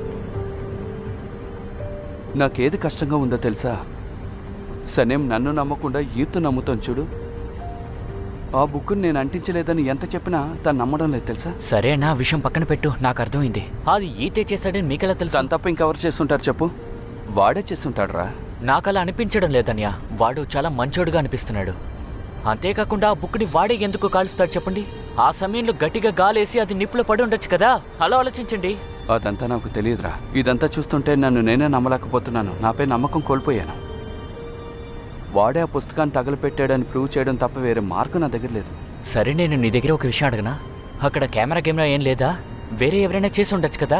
[SPEAKER 6] నాకేది కష్టంగా ఉందో తెలుసా సనేం నన్ను నమ్మకుండా ఈతు నమ్ముతాను చూడు ఆ బుక్ నేను అంటించలేదని ఎంత చెప్పినా తను నమ్మడం లేదు తెలుసా
[SPEAKER 2] సరే నా విషయం పక్కన పెట్టు నాకు అర్థమైంది అది ఈతే చేశాడని మీకెలా తెలుసు
[SPEAKER 6] తను తప్ప ఇంకెవరు చేస్తుంటారు చెప్పు వాడే చేస్తుంటాడు రా
[SPEAKER 2] నాకు అలా అనిపించడం లేదన్యా వాడు చాలా మంచోడుగా అనిపిస్తున్నాడు అంతేకాకుండా ఆ బుక్ని వాడే ఎందుకు కాలుస్తాడు చెప్పండి ఆ సమయంలో గట్టిగా గాలేసి అది నిప్పులో పడి ఉండొచ్చు కదా అలా ఆలోచించండి
[SPEAKER 6] అదంతా నాకు తెలియదురా ఇదంతా చూస్తుంటే నన్ను నేనే నమ్మలేకపోతున్నాను నాపై నమ్మకం కోల్పోయాను వాడే ఆ పుస్తకాన్ని తగలపెట్టాడని ప్రూవ్ చేయడం తప్ప వేరే మార్గం నా దగ్గర లేదు
[SPEAKER 2] సరే నేను నీ దగ్గర ఒక విషయం అడగనా అక్కడ కెమెరా కెమెరా ఏం లేదా వేరే ఎవరైనా చేసి ఉండొచ్చు కదా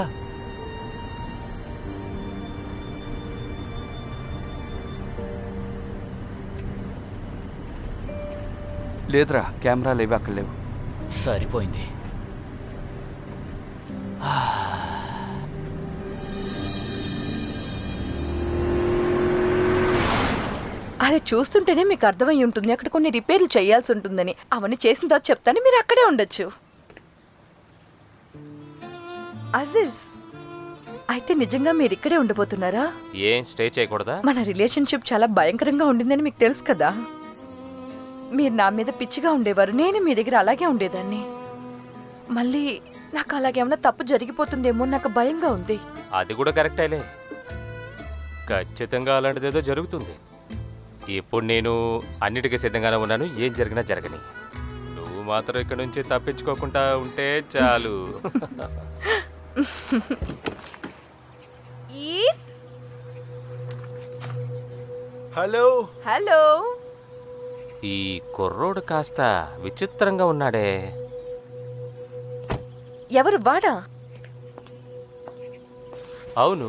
[SPEAKER 6] లేదురా కెమెరాలు ఏవి అక్కడ లేవు
[SPEAKER 2] సరిపోయింది
[SPEAKER 12] అది చూస్తుంటేనే మీకు అర్థమై ఉంటుంది అక్కడ కొన్ని రిపేర్లు చేయాల్సి ఉంటుందని అవన్నీ చేసిన తర్వాత చెప్తాను మీరు అక్కడే ఉండొచ్చు అజీజ్ అయితే నిజంగా మీరు ఇక్కడే ఉండబోతున్నారా
[SPEAKER 5] ఏం స్టే చేయకూడదా
[SPEAKER 12] మన రిలేషన్షిప్ చాలా భయంకరంగా ఉండిందని మీకు తెలుసు కదా మీరు నా మీద పిచ్చిగా ఉండేవారు నేను మీ దగ్గర అలాగే ఉండేదాన్ని మళ్ళీ నాకు అలాగేమన్నా తప్పు జరిగిపోతుందేమో నాకు భయంగా ఉంది
[SPEAKER 5] అది కూడా కరెక్టేలే ఖచ్చితంగా అలాంటిదేదో జరుగుతుంది ఇప్పుడు నేను అన్నిటికీ సిద్ధంగానే ఉన్నాను ఏం జరిగినా జరగని నువ్వు మాత్రం ఇక్కడ నుంచి తప్పించుకోకుండా ఉంటే చాలు
[SPEAKER 8] హలో
[SPEAKER 12] హలో
[SPEAKER 5] ఈ కుర్రోడు కాస్త విచిత్రంగా ఉన్నాడే
[SPEAKER 12] ఎవరు వాడా
[SPEAKER 5] అవును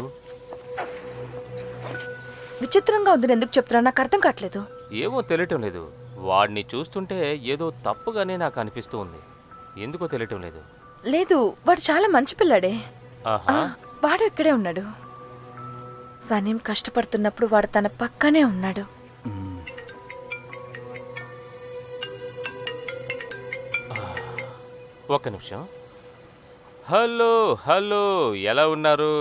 [SPEAKER 12] విచిత్రంగా ఉందని ఎందుకు చెప్తున్నా నాకు అర్థం కావట్లేదు
[SPEAKER 5] ఏమో తెలియటం లేదు వాడిని చూస్తుంటే ఏదో తప్పుగానే నాకు అనిపిస్తూ ఉంది ఎందుకో తెలియటం లేదు
[SPEAKER 12] లేదు వాడు చాలా మంచి పిల్లాడే
[SPEAKER 5] ఆహా
[SPEAKER 12] ఆ, వాడు ఇక్కడే ఉన్నాడు సనీం కష్టపడుతున్నప్పుడు వాడు తన పక్కనే ఉన్నాడు
[SPEAKER 5] ఒక్క నిమిషం హలో హలో ఎలా ఉన్నారు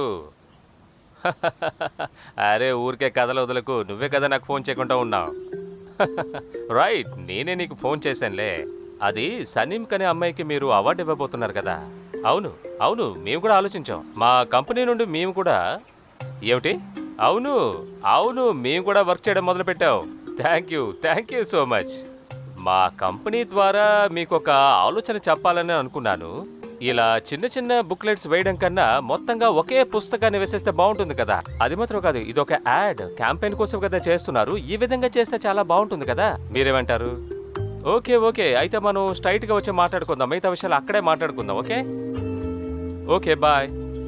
[SPEAKER 5] అరే ఊరికే కథలు వదలకు నువ్వే కదా నాకు ఫోన్ చేయకుండా ఉన్నావు రైట్ నేనే నీకు ఫోన్ చేశానులే అది సనీం కనే అమ్మాయికి మీరు అవార్డు ఇవ్వబోతున్నారు కదా అవును అవును మేము కూడా ఆలోచించాం మా కంపెనీ నుండి మేము కూడా ఏమిటి అవును అవును మేము కూడా వర్క్ చేయడం మొదలుపెట్టాం thank you thank you so much మా కంపెనీ ద్వారా మీకు ఒక ఆలోచన చెప్పాలని అనుకున్నాను ఇలా చిన్న చిన్న బుక్లెట్స్ వేయడం కన్నా మొత్తంగా ఒకే పుస్తకాన్ని వేసేస్తే బాగుంటుంది కదా అది మాత్రం కాదు ఇది ఒక యాడ్ క్యాంపెయిన్ కోసం కదా చేస్తున్నారు ఈ విధంగా చేస్తే చాలా బాగుంటుంది కదా మీరేమంటారు ఓకే ఓకే అయితే మనం స్ట్రైట్ గా వచ్చి మాట్లాడుకుందాం మిగతా విషయాలు అక్కడే మాట్లాడుకుందాం ఓకే ఓకే బాయ్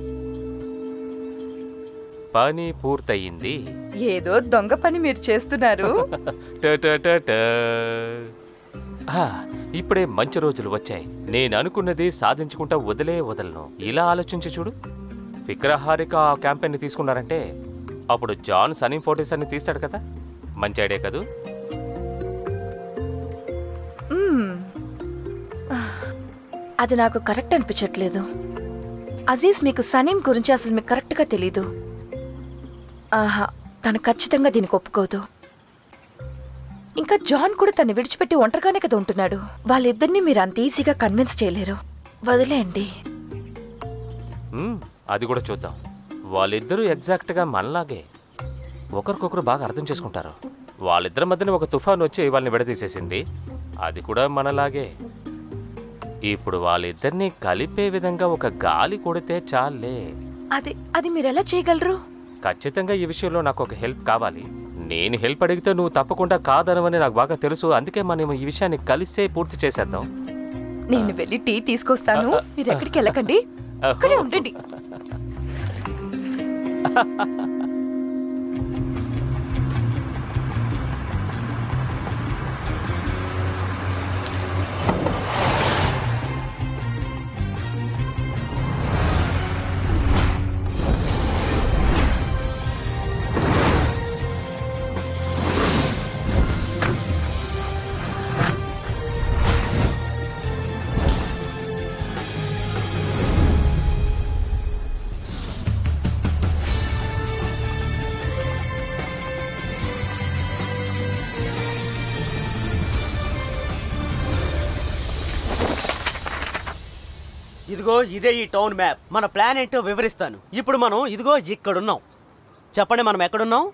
[SPEAKER 5] పని పూర్తయింది
[SPEAKER 12] ఏదో దొంగ పని మీరు చేస్తున్నారు
[SPEAKER 5] ట ట ట ట. ఆ, ఇప్పుడే మంచి రోజులు వచ్చాయి నేను అనుకున్నది సాధించుకుంటా వదిలే వదలను ఇలా ఆలోచించి చూడు విగ్రహారిక ఆ క్యాంపెయిన్ తీసుకున్నారంటే అప్పుడు జాన్ సనీ ఫోటోస్ అన్ని తీస్తాడు కదా మంచి ఐడియా కదూ
[SPEAKER 12] మ్మ్. అది నాకు కరెక్ట్ అనిపించట్లేదు అజీజ్ మీకు సనీం గురించి అసలు మీకు కరెక్ట్గా తెలీదు ఆహా తను ఖచ్చితంగా దీనికి ఒప్పుకోదు ఇంకా జాన్ కూడా తను విడిచిపెట్టి ఒంటరిగానే కదా ఉంటున్నాడు వాళ్ళిద్దరినీ మీరు అంత ఈజీగా కన్విన్స్ చేయలేరు వదిలేయండి
[SPEAKER 5] మ్మ్, అది కూడా చూద్దాం వాళ్ళిద్దరూ ఎగ్జాక్ట్గా మనలాగే ఒకరికొకరు బాగా అర్థం చేసుకుంటారు వాళ్ళిద్దరి మధ్యన ఒక తుఫాన్ వచ్చి వాళ్ళని విడదీసేసింది అది కూడా మనలాగే ఇప్పుడు వాళ్ళిద్దరినీ కలిపే విధంగా ఒక గాలి కొడితే చాలే
[SPEAKER 12] అది అది మీరు ఎలా చేయగలరు
[SPEAKER 5] ఖచ్చితంగా ఈ విషయంలో నాకు ఒక హెల్ప్ కావాలి నేను హెల్ప్ అడిగితే నువ్వు తప్పకుండా కాదనవని నాకు బాగా తెలుసు అందుకే మనం ఈ విషయాన్ని కలిసే పూర్తి చేసేద్దాం
[SPEAKER 12] నేను వెళ్ళి టీ తీసుకొస్తాను మీరు ఎక్కడికి వెళ్ళకండి అక్కడే ఉండండి
[SPEAKER 3] ఇదిగో ఇదే ఈ టౌన్ మ్యాప్ మన ప్లాన్ ఏంటో వివరిస్తాను ఇప్పుడు మనం ఇదిగో ఇక్కడున్నాం చెప్పండి మనం ఎక్కడున్నాం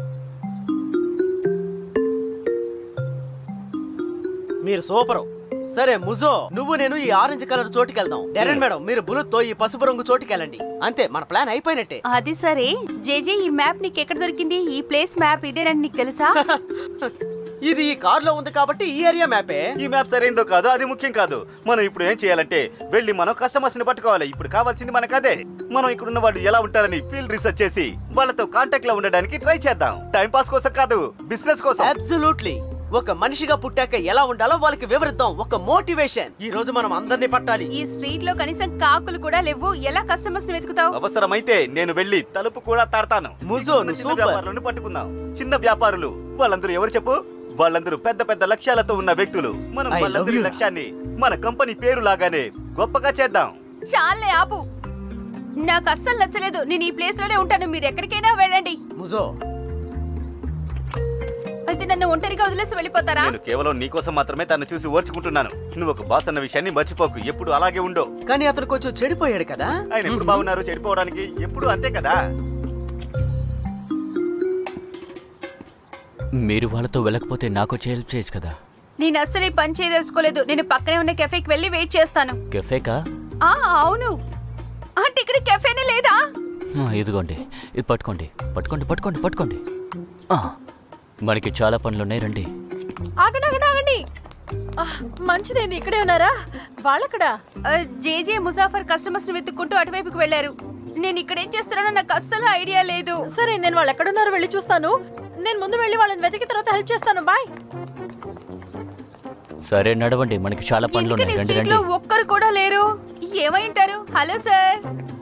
[SPEAKER 3] మీరు సూపరు సరే ముజో నువ్వు నేను ఈ ఆరెంజ్ కలర్ చోటుకి వెళ్దాం డెరెన్ మేడం మీరు బులుతో ఈ పసుపు రంగు చోటుకి వెళ్ళండి అంతే మన ప్లాన్ అయిపోయినట్టే
[SPEAKER 1] అది సరే జేజే ఈ మ్యాప్ నీకు ఎక్కడ దొరికింది ఈ ప్లేస్ మ్యాప్ ఇదేనని నీకు తెలుసా
[SPEAKER 3] ఇది ఈ కార్ లో ఉంది కాబట్టి ఈ ఏరియా మ్యాపే
[SPEAKER 4] ఈ మ్యాప్ సరైందో కాదో అది ముఖ్యం కాదు మనం ఇప్పుడు ఏం చేయాలంటే వెళ్ళి మనం కస్టమర్స్ ని పట్టుకోవాలి ఇప్పుడు కావాల్సింది మనకు అదే మనం ఇక్కడ ఉన్న వాళ్ళు ఎలా ఉంటారని ఫీల్డ్ రీసెర్చ్ చేసి వాళ్ళతో కాంటాక్ట్ లో ఉండడానికి ట్రై చేద్దాం టైం పాస్ కోసం కాదు బిజినెస్ కోసం
[SPEAKER 3] అబ్సల్యూట్లీ ఒక మనిషిగా పుట్టాక ఎలా ఉండాలో వాళ్ళకి వివరిద్దాం ఒక మోటివేషన్ ఈ రోజు మనం అందరినీ పట్టాలి
[SPEAKER 1] ఈ స్ట్రీట్ లో కనీసం కాకులు కూడా లేవు ఎలా కస్టమర్స్ వెతుకుతావు
[SPEAKER 4] అవసరమైతే నేను వెళ్ళి తలుపు కూడా తాడతాను
[SPEAKER 3] ముజో,
[SPEAKER 4] చిన్న
[SPEAKER 3] నువ్వు
[SPEAKER 4] చిన్న
[SPEAKER 3] సూపర్.
[SPEAKER 4] వ్యాపారులను పట్టుకుందాం చిన్న వ్యాపారులు వాళ్ళందరూ ఎవరు చెప్పు వాళ్ళందరూ పెద్ద పెద్ద లక్ష్యాలతో ఉన్న వ్యక్తులు మనం
[SPEAKER 3] I love
[SPEAKER 4] వాళ్ళందరి
[SPEAKER 3] you.
[SPEAKER 4] లక్ష్యాన్ని మన కంపెనీ పేరు లాగానే గొప్పగా చేద్దాం
[SPEAKER 1] చాలే ఆపు నాకు అస్సలు నచ్చలేదు నేను ఈ ప్లేస్ లోనే ఉంటాను మీరు ఎక్కడికైనా వెళ్ళండి
[SPEAKER 3] ముజో
[SPEAKER 1] అయితే నన్ను ఒంటరిగా వదిలేసి వెళ్ళిపోతారా
[SPEAKER 4] నేను కేవలం నీకోసం మాత్రమే తను చూసి ఓర్చుకుంటున్నాను నువ్వు ఒక బాస్ అన్న విషయాన్ని మర్చిపోకు ఎప్పుడు అలాగే ఉండో
[SPEAKER 3] కానీ అతను కొంచెం చెడిపోయాడు కదా
[SPEAKER 4] ఆయన ఎప్పుడు బాగున్నారు చెడిపోవడానికి ఎప్పుడు అంతే కదా
[SPEAKER 2] మీరు వాళ్ళతో వెళ్ళకపోతే నాకు హెల్ప్ చేయొచ్చు కదా
[SPEAKER 1] నేను అస్సలు ఈ పని చేయదలుచుకోలేదు నేను పక్కనే ఉన్న కెఫేకి వెళ్ళి వెయిట్ చేస్తాను
[SPEAKER 2] కెఫేకా
[SPEAKER 1] ఆ అవును అంటే ఇక్కడ కెఫేనే లేదా
[SPEAKER 2] ఆ, ఇదిగోండి ఇది పట్టుకోండి పట్టుకోండి పట్టుకోండి పట్టుకోండి ఆ, మనకి చాలా పనులున్నాయి రండి
[SPEAKER 11] ఆగండి ఆగండి ఆగండి ఆహ్, మంచిదేంది ఇక్కడే ఉన్నారా వాళ్ళక్కడ
[SPEAKER 1] జేజే ముజాఫర్ కస్టమర్స్ వెతుక్కుంటూ అటువైపుకి వెళ్ళారు నేను ఇక్కడ ఏం చేస్తున్నానో నాకు అస్సలు ఐడియా లేదు
[SPEAKER 11] సరే నేను వాళ్ళు ఎక్కడున్నారో వెళ్ళి చూస్తాను నేను ముందు వెళ్ళి వాళ్ళని వెతికి తర్వాత హెల్ప్ చేస్తాను బాయ్
[SPEAKER 2] సరే నడవండి మనకి చాలా పనులు
[SPEAKER 1] ఎందుకని
[SPEAKER 2] ఉన్నాయి రండి
[SPEAKER 1] స్ట్రీట్ లో
[SPEAKER 2] రండి
[SPEAKER 1] ఒక్కరు కూడా లేరు ఏమై ఉంటారు hello sir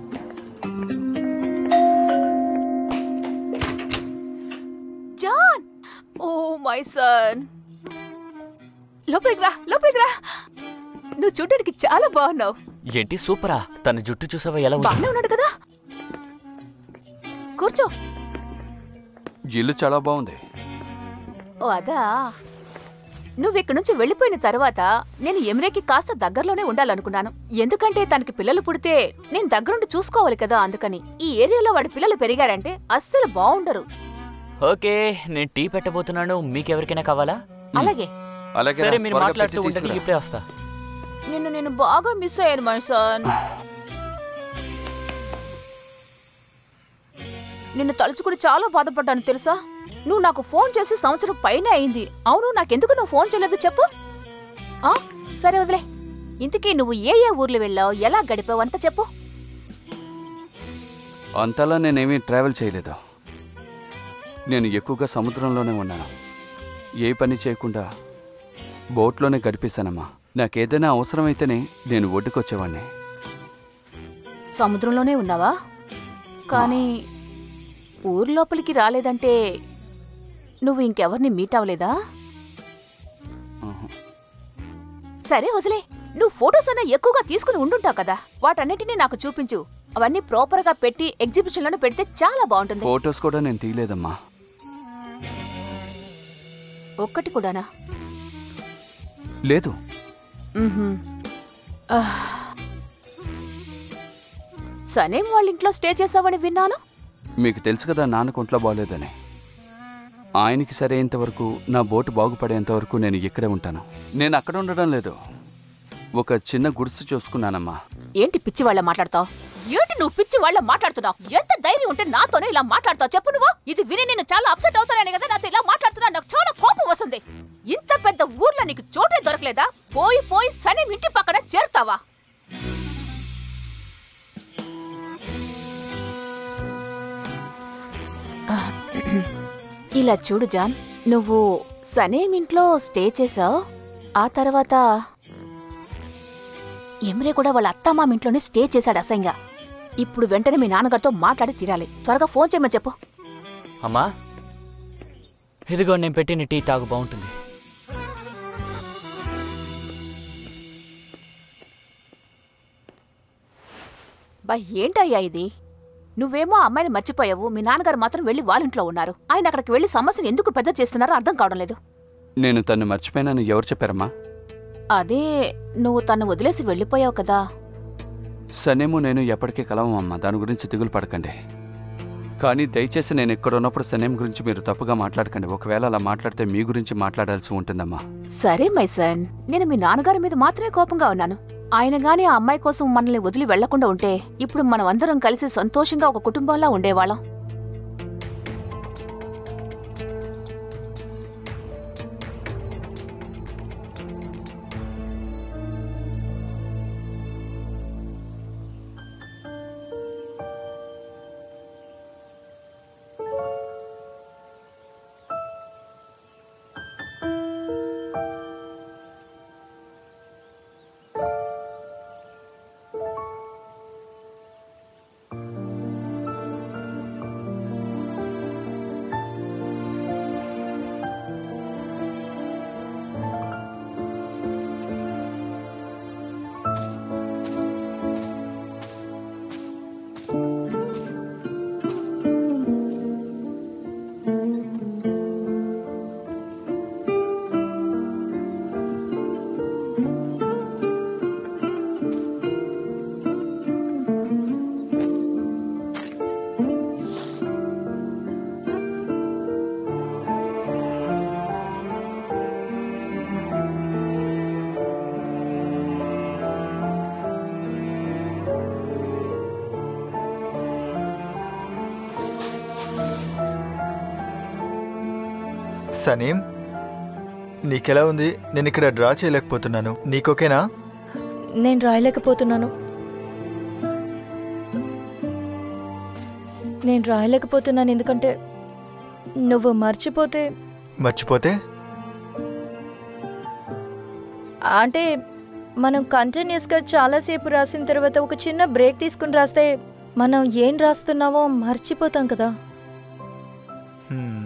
[SPEAKER 1] John oh my son లోపలికి రా లోపలికి రా నువ్వు చూడడానికి చాలా బాగున్నావు
[SPEAKER 2] ఏంటి సూపరా తన జుట్టు చూసావా ఎలా ఉంది
[SPEAKER 1] బాగానే ఉన్నాడు కదా కూర్చో
[SPEAKER 6] ఇల్లు చాలా బాగుంది
[SPEAKER 13] ఓ అదా నువ్వు ఇక్కడి నుంచి వెళ్ళిపోయిన తర్వాత నేను ఎమిరేకి కాస్త దగ్గరలోనే ఉండాలనుకున్నాను ఎందుకంటే తనకి పిల్లలు పుడితే నేను దగ్గరుండి చూసుకోవాలి కదా అందుకని ఈ ఏరియాలో వాడి పిల్లలు పెరిగారంటే అస్సలు బాగుండరు
[SPEAKER 2] ఓకే నేను టీ పెట్టబోతున్నాను మీకెవరికైనా కావాలా
[SPEAKER 13] అలాగే
[SPEAKER 6] అలాగే
[SPEAKER 2] సరే
[SPEAKER 6] రా,
[SPEAKER 2] మీరు
[SPEAKER 6] త్వరగా
[SPEAKER 2] మాట్లాడుతూ
[SPEAKER 6] పెట్టి
[SPEAKER 2] ఉండండి
[SPEAKER 6] తీసుకురా.
[SPEAKER 2] ఇప్పుడే వస్తా
[SPEAKER 13] నిన్ను నేను బాగా మిస్ అయ్యాను మై సన్ నిన్ను తలుచుకుని చాలా బాధపడ్డాను తెలుసా నువ్వు నాకు ఫోన్ చేసి సంవత్సరం పైన అయింది అవును నాకెందుకు నువ్వు ఫోన్ చేయలేదు చెప్పు ఆ సరే వదిలే ఇంతకీ నువ్వు ఏ ఏ ఊర్లు వెళ్ళావు ఎలా గడిపావు అంత చెప్పు
[SPEAKER 6] అంతలా నేనేమీ ట్రావెల్ చేయలేదు నేను ఎక్కువగా సముద్రంలోనే ఉన్నాను ఏ పని చేయకుండా బోట్లోనే గడిపేశానమ్మా నాకేదైనా అవసరమైతేనే నేను ఒడ్డుకొచ్చేవాడిని
[SPEAKER 13] సముద్రంలోనే ఉన్నావా కానీ ఊరు లోపలికి రాలేదంటే నువ్వు ఇంకెవరిని మీట్ అవ్వలేదా సరే వదిలే నువ్వు ఫొటోస్ అన్నా ఎక్కువగా తీసుకుని ఉండుంటావు కదా వాటన్నిటినీ నాకు చూపించు అవన్నీ ప్రాపర్గా పెట్టి ఎగ్జిబిషన్లను పెడితే చాలా బాగుంటుంది
[SPEAKER 6] ఫొటోస్ కూడా నేను తీయలేదమ్మా
[SPEAKER 13] ఒక్కటి కూడానా
[SPEAKER 6] లేదు
[SPEAKER 13] మ్మ్హ్మ్. ఆహ్. సనేం వాళ్ళ ఇంట్లో స్టే చేసావని విన్నాను
[SPEAKER 6] మీకు తెలుసు కదా నాన్నకు ఒంట్లో బాగోలేదని ఆయనకి సరైనంత వరకు నా బోటు బాగుపడేంత వరకు నేను ఇక్కడే ఉంటాను నేను అక్కడ ఉండడం లేదు ఒక చిన్న గుడిసె చూసుకున్నానమ్మా
[SPEAKER 13] ఏంటి పిచ్చి వాళ్ళ మాట్లాడతావు ఏంటి నువ్వు పిచ్చి వాళ్ళ మాట్లాడుతున్నావు ఎంత ధైర్యం ఉంటే నాతోనే ఇలా మాట్లాడతావు చెప్పు నువ్వు ఇది విని నేను చాలా అప్సెట్ అవుతానని కదా నాతో ఇలా మాట్లాడుతున్నా నాకు చాలా కోపం వస్తుంది ఇంత పెద్ద ఊర్లో నీకు చోటే దొరకలేదా పోయి పోయి సని ఇంటి పక్కన చేరుతావా ఇలా చూడు జాన్ నువ్వు సనేం ఇంట్లో స్టే చేసావు ఆ తర్వాత ఎమ్రే కూడా వాళ్ళ అత్తమామ ఇంట్లోనే స్టే చేశాడు అసహ్యంగా ఇప్పుడు వెంటనే మీ నాన్నగారితో మాట్లాడి తీరాలి త్వరగా ఫోన్ చేయమని చెప్పు
[SPEAKER 2] అమ్మా ఇదిగో నేను పెట్టిన టీ తాగు బాగుంటుంది
[SPEAKER 13] బా ఏంటయ్యా ఇది నువ్వేమో ఆ అమ్మాయిని మర్చిపోయావు మీ నాన్నగారు మాత్రం వెళ్ళి వాళ్ళ ఇంట్లో ఉన్నారు ఆయన అక్కడికి వెళ్ళి సమస్యను ఎందుకు పెద్ద చేస్తున్నారో అర్థం కావడం లేదు
[SPEAKER 6] నేను తను మర్చిపోయానని ఎవరు చెప్పారమ్మా
[SPEAKER 13] అదే నువ్వు తను వదిలేసి వెళ్ళిపోయావు కదా
[SPEAKER 6] సనేము నేను ఎప్పటికీ కలవం అమ్మా దాని గురించి దిగులు పడకండి కానీ దయచేసి నేను ఇక్కడ ఉన్నప్పుడు సనేం గురించి మీరు తప్పుగా మాట్లాడకండి ఒకవేళ అలా మాట్లాడితే మీ గురించి మాట్లాడాల్సి ఉంటుందమ్మా
[SPEAKER 13] సరే మైసన్ నేను మీ నాన్నగారి మీద మాత్రమే కోపంగా ఉన్నాను ఆయన గాని ఆ అమ్మాయి కోసం మనల్ని వదిలి వెళ్లకుండా ఉంటే ఇప్పుడు మనం అందరం కలిసి సంతోషంగా ఒక కుటుంబంలా ఉండేవాళ్ళం
[SPEAKER 8] సనీం నీకెలా ఉంది నేను ఇక్కడ డ్రా చేయలేకపోతున్నాను నీకోకేనా
[SPEAKER 7] నేను రాయలేకపోతున్నాను నేను రాయలేకపోతున్నాను ఎందుకంటే నువ్వు మర్చిపోతే
[SPEAKER 8] మర్చిపోతే
[SPEAKER 7] అంటే మనం కంటిన్యూస్గా చాలాసేపు రాసిన తర్వాత ఒక చిన్న బ్రేక్ తీసుకుని రాస్తే మనం ఏం రాస్తున్నామో మర్చిపోతాం కదా
[SPEAKER 8] హ్మ్.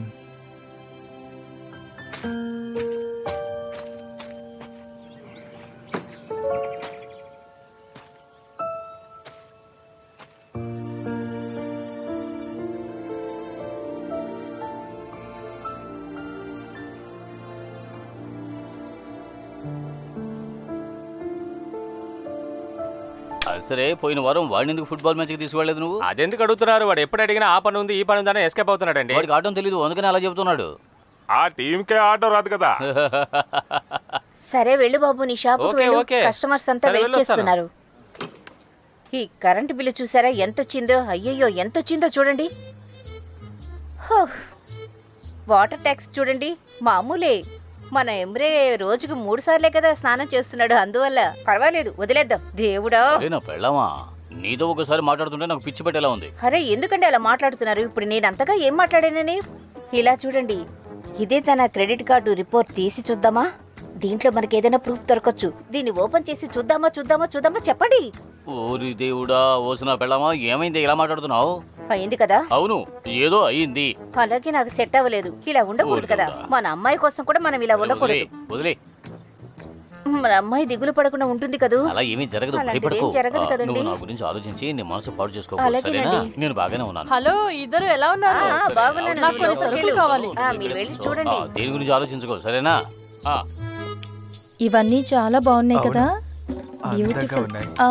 [SPEAKER 10] అది సరే పోయిన వారం వాడిని ఎందుకు ఫుట్బాల్ మ్యాచ్కి తీసుకువెళ్ళలేదు నువ్వు
[SPEAKER 5] అదెందుకు అడుగుతున్నారు వాడు ఎప్పుడు అడిగినా ఆ పని ఉంది ఈ పని ఉందని ఎస్కేప్ అవుతున్నాడండి
[SPEAKER 10] వాడికి ఆడటం తెలీదు అందుకని అలా చెబుతున్నాడు
[SPEAKER 5] ఆ టీంకే ఆటో రాదు కదా
[SPEAKER 9] సరే వెళ్ళు బాబు నీ షాపుకి
[SPEAKER 5] ఓకే,
[SPEAKER 9] వెళ్ళు
[SPEAKER 5] ఓకే.
[SPEAKER 9] కస్టమర్స్ అంతా
[SPEAKER 5] సరే,
[SPEAKER 9] వెయిట్
[SPEAKER 5] వెళ్ళొస్తాను.
[SPEAKER 9] చేస్తున్నారు ఈ కరెంటు బిల్లు చూసారా ఎంత వచ్చిందో అయ్యయ్యో ఎంత వచ్చిందో చూడండి హో. వాటర్ ట్యాక్స్ చూడండి మామూలే మన ఎమ్రే రోజుకు మూడు సార్లే కదా స్నానం చేస్తున్నాడు అందువల్ల పర్వాలేదు వదిలేద్దాం దేవుడా
[SPEAKER 10] అరే నా పెళ్ళామా నీతో ఒకసారి మాట్లాడుతుంటే నాకు పిచ్చి పెట్టేలా ఉంది
[SPEAKER 9] అరే ఎందుకండి అలా మాట్లాడుతున్నారు ఇప్పుడు నేను అంతగా ఏం మాట్లాడానని ఇలా చూడండి ఇదే తన క్రెడిట్ కార్డు రిపోర్ట్ తీసి చూద్దామా దీంట్లో మనకి ఏదైనా ప్రూఫ్ దొరకచ్చు దీన్ని ఓపెన్ చేసి చూద్దామా చూద్దామా చూద్దామా చెప్పండి
[SPEAKER 10] ఓరి దేవుడా ఓసిన పెళ్ళామా ఏమైంది ఇలా మాట్లాడుతున్నావు
[SPEAKER 9] అయింది కదా
[SPEAKER 10] అవును ఏదో అయ్యింది
[SPEAKER 9] అలాగే నాకు సెట్ అవ్వలేదు ఇలా ఉండకూడదు కదా మన అమ్మాయి కోసం కూడా మనం ఇలా
[SPEAKER 10] వదిలే
[SPEAKER 9] ఉండకూడదు
[SPEAKER 10] వదిలే
[SPEAKER 9] మన అమ్మాయి దిగులు పడకుండా ఉంటుంది కదూ
[SPEAKER 10] అలా ఏమీ జరగదు
[SPEAKER 9] అలాంటిది
[SPEAKER 10] భయపడకు
[SPEAKER 9] ఏం జరగదు
[SPEAKER 10] ఆ,
[SPEAKER 9] కదండి
[SPEAKER 10] నువ్వు నా గురించి ఆలోచించి నీ మనసు పాడు చేసుకోకు
[SPEAKER 9] అలాగేనండి.
[SPEAKER 10] సరేనా నేను బాగానే ఉన్నాను
[SPEAKER 11] హలో ఇద్దరు ఎలా ఉన్నారు
[SPEAKER 9] ఆ, బాగున్నాను
[SPEAKER 11] నాకు కొన్ని సరుకులు కావాలి
[SPEAKER 9] ఆ, మీరు వెళ్ళి
[SPEAKER 10] ఆ,
[SPEAKER 9] చూడండి
[SPEAKER 10] దేని గురించి ఆలోచించుకో సరేనా ఆ,
[SPEAKER 7] ఇవన్నీ చాలా బాగున్నాయి
[SPEAKER 8] అవును.
[SPEAKER 7] కదా
[SPEAKER 8] అందంగా
[SPEAKER 7] బ్యూటిఫుల్
[SPEAKER 8] ఉన్నాయి.
[SPEAKER 7] ఆ,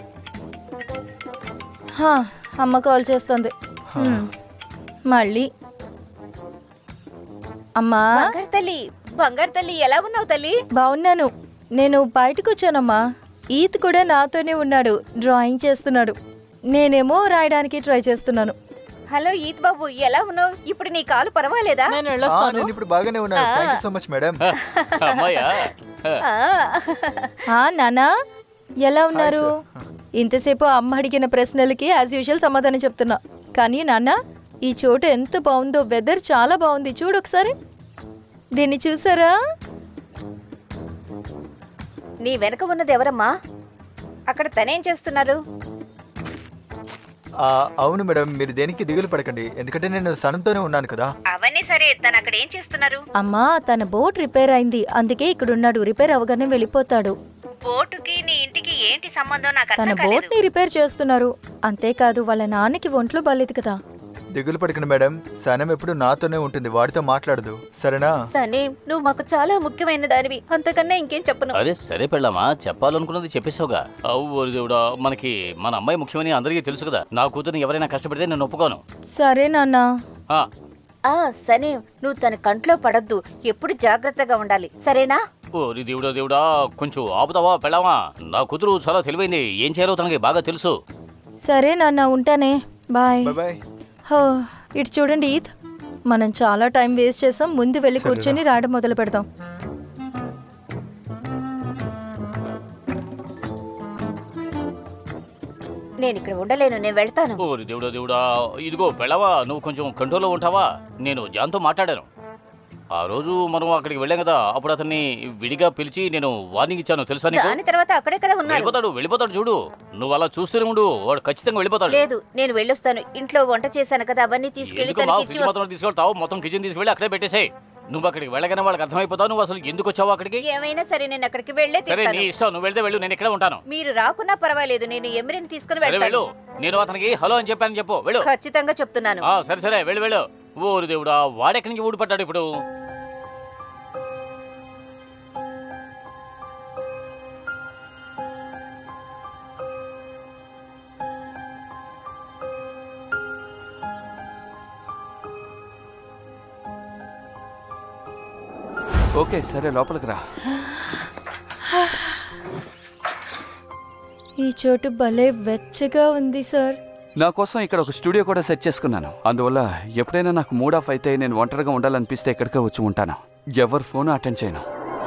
[SPEAKER 7] హా, అమ్మ కాల్ చేస్తుంది హ్మ్. మళ్ళీ అమ్మా
[SPEAKER 9] బంగారు తల్లి బంగారు తల్లి ఎలా ఉన్నావు తల్లి
[SPEAKER 7] బాగున్నాను నేను బయటకు వచ్చానమ్మా ఈత్ కూడా నాతోనే ఉన్నాడు డ్రాయింగ్ చేస్తున్నాడు నేనేమో రాయడానికి ట్రై చేస్తున్నాను
[SPEAKER 9] హలో ఈత్ బాబు ఎలా ఉన్నావు ఇప్పుడు నీ కాలు పర్వాలేదా
[SPEAKER 11] నేను
[SPEAKER 8] ఆ,
[SPEAKER 11] వెళ్ళొస్తాను
[SPEAKER 8] నేను ఇప్పుడు బాగానే ఉన్నాను thank you so much madam
[SPEAKER 10] అమ్మాయా
[SPEAKER 9] ఆ.
[SPEAKER 7] ఆ నానా ఎలా ఉన్నారు ఇంతసేపు అమ్మ అడిగిన ప్రశ్నలకి యాజ్ యూజువల్ సమాధానం చెప్తున్నా కానీ నాన్న ఈ చోటు ఎంత బాగుందో వెదర్ చాలా బాగుంది చూడు ఒకసారి దీన్ని చూసారా
[SPEAKER 9] నీ వెనక ఉన్నది ఎవరమ్మా అక్కడ తనేం చేస్తున్నారు
[SPEAKER 8] ఆ, అవును మేడం మీరు దేనికి దిగులు పడకండి ఎందుకంటే నేను సనంతోనే ఉన్నాను కదా
[SPEAKER 9] అవన్నీ సరే తను అక్కడ ఏం చేస్తున్నారు
[SPEAKER 7] అమ్మా తన బోట్ రిపేర్ అయింది అందుకే ఇక్కడ ఉన్నాడు రిపేర్ అవగానే వెళ్ళిపోతాడు
[SPEAKER 9] బోటుకి నీ ఇంటికి ఏంటి సంబంధం నాకు
[SPEAKER 7] తన
[SPEAKER 9] అర్థం
[SPEAKER 7] బోట్
[SPEAKER 9] కాలేదు
[SPEAKER 7] ని రిపేర్ చేస్తున్నారు అంతేకాదు వాళ్ళ నాన్నకి ఒంట్లో బాలేదు కదా
[SPEAKER 8] దిగులు పడకండి మేడం సనం ఎప్పుడు నాతోనే ఉంటుంది వాడితో మాట్లాడదు సరేనా
[SPEAKER 9] సనీ నువ్వు మాకు చాలా ముఖ్యమైన దానివి అంతకన్నా ఇంకేం చెప్పను
[SPEAKER 10] అరే సరే పెళ్ళామా చెప్పాలనుకున్నది చెప్పేశావుగా అవ్వు దేవుడా మనకి మన అమ్మాయి ముఖ్యమని అందరికీ తెలుసు కదా నా కూతురుని ఎవరైనా కష్టపడితే నేను ఒప్పుకోను
[SPEAKER 7] సరే నాన్న
[SPEAKER 10] ఆ,
[SPEAKER 9] ఆ సనీ నువ్వు తన కంట్లో పడొద్దు ఎప్పుడు జాగ్రత్తగా ఉండాలి సరేనా
[SPEAKER 10] ఓరి దేవుడా దేవుడా కొంచెం ఆపుతావా పెళ్ళామా నా కూతురు చాలా తెలివైంది ఏం చేయాలో తనకి బాగా తెలుసు
[SPEAKER 7] సరే నాన్న ఉంటానే బాయ్
[SPEAKER 8] బాయ్
[SPEAKER 7] హో, ఇటు చూడండి ఈద్ మనం చాలా టైం వేస్ట్ చేసాం ముందు వెళ్ళి
[SPEAKER 8] సరేరా.
[SPEAKER 7] కూర్చొని రాయడం మొదలు పెడదాం
[SPEAKER 9] నేను ఇక్కడ ఉండలేను నేను వెళ్తాను
[SPEAKER 10] ఓరి దేవుడా దేవుడా ఇదిగో పెళ్ళవా నువ్వు కొంచెం కంట్రోల్లో ఉంటావా నేను జాన్తో మాట్లాడాను ఆ రోజు మనం అక్కడికి వెళ్ళాం కదా అప్పుడు అతన్ని విడిగా పిలిచి నేను వార్నింగ్ ఇచ్చాను తెలుసా నీకు
[SPEAKER 9] దాని తర్వాత అక్కడే కదా ఉన్నారు
[SPEAKER 10] వెళ్ళిపోతాడు వెళ్ళిపోతాడు చూడు నువ్వు అలా చూస్తూనే ఉండు వాడు ఖచ్చితంగా వెళ్ళిపోతాడు
[SPEAKER 9] లేదు నేను వెళ్ళొస్తాను ఇంట్లో వంట చేశాను కదా అవన్నీ తీసుకెళ్లి
[SPEAKER 10] ఎందుకు మా
[SPEAKER 9] తనకి ఇచ్చి
[SPEAKER 10] ఫ్రిడ్జ్ మొత్తం తీసుకెళ్తావు మొత్తం కిచెన్ తీసుకెళ్ళి అక్కడే పెట్టేసేయ్ నువ్వు అక్కడికి వెళ్ళగానే వాళ్ళకి అర్థమైపోతావు నువ్వు అసలు ఎందుకు వచ్చావు అక్కడికి
[SPEAKER 9] వస్తా- ఏమైనా సరే నేను అక్కడికి వెళ్ళే
[SPEAKER 10] సరే నీ
[SPEAKER 9] తీస్తాను
[SPEAKER 10] ఇష్టం నువ్వు వెళ్తే వెళ్ళు నేను ఇక్కడే ఉంటాను
[SPEAKER 9] మీరు రాకున్నా పర్వాలేదు నేను ఎమిరిని తీసుకుని
[SPEAKER 10] సరే వెళ్ళు
[SPEAKER 9] వెళ్తాను
[SPEAKER 10] నేను అతనికి హలో అని చెప్పాను చెప్పు వెళ్ళు
[SPEAKER 9] ఖచ్చితంగా చెప్తున్నాను
[SPEAKER 10] ఆ, సరే సరే వెళ్ళు వెళ్ళు ఓరి దేవుడా వాడెక్కడి నుంచి ఊడిపడ్డాడు ఇప్పుడు
[SPEAKER 6] ఓకే సరే లోపలికి రా
[SPEAKER 7] ఈ చోటు భలే వెచ్చగా ఉంది సార్
[SPEAKER 6] నా కోసం ఇక్కడ ఒక స్టూడియో కూడా సెట్ చేసుకున్నాను అందువల్ల ఎప్పుడైనా నాకు మూడ్ ఆఫ్ అయితే నేను ఒంటరిగా ఉండాలనిపిస్తే ఇక్కడికే వచ్చి ఉంటాను ఎవరి ఫోన్ అటెండ్ చేయను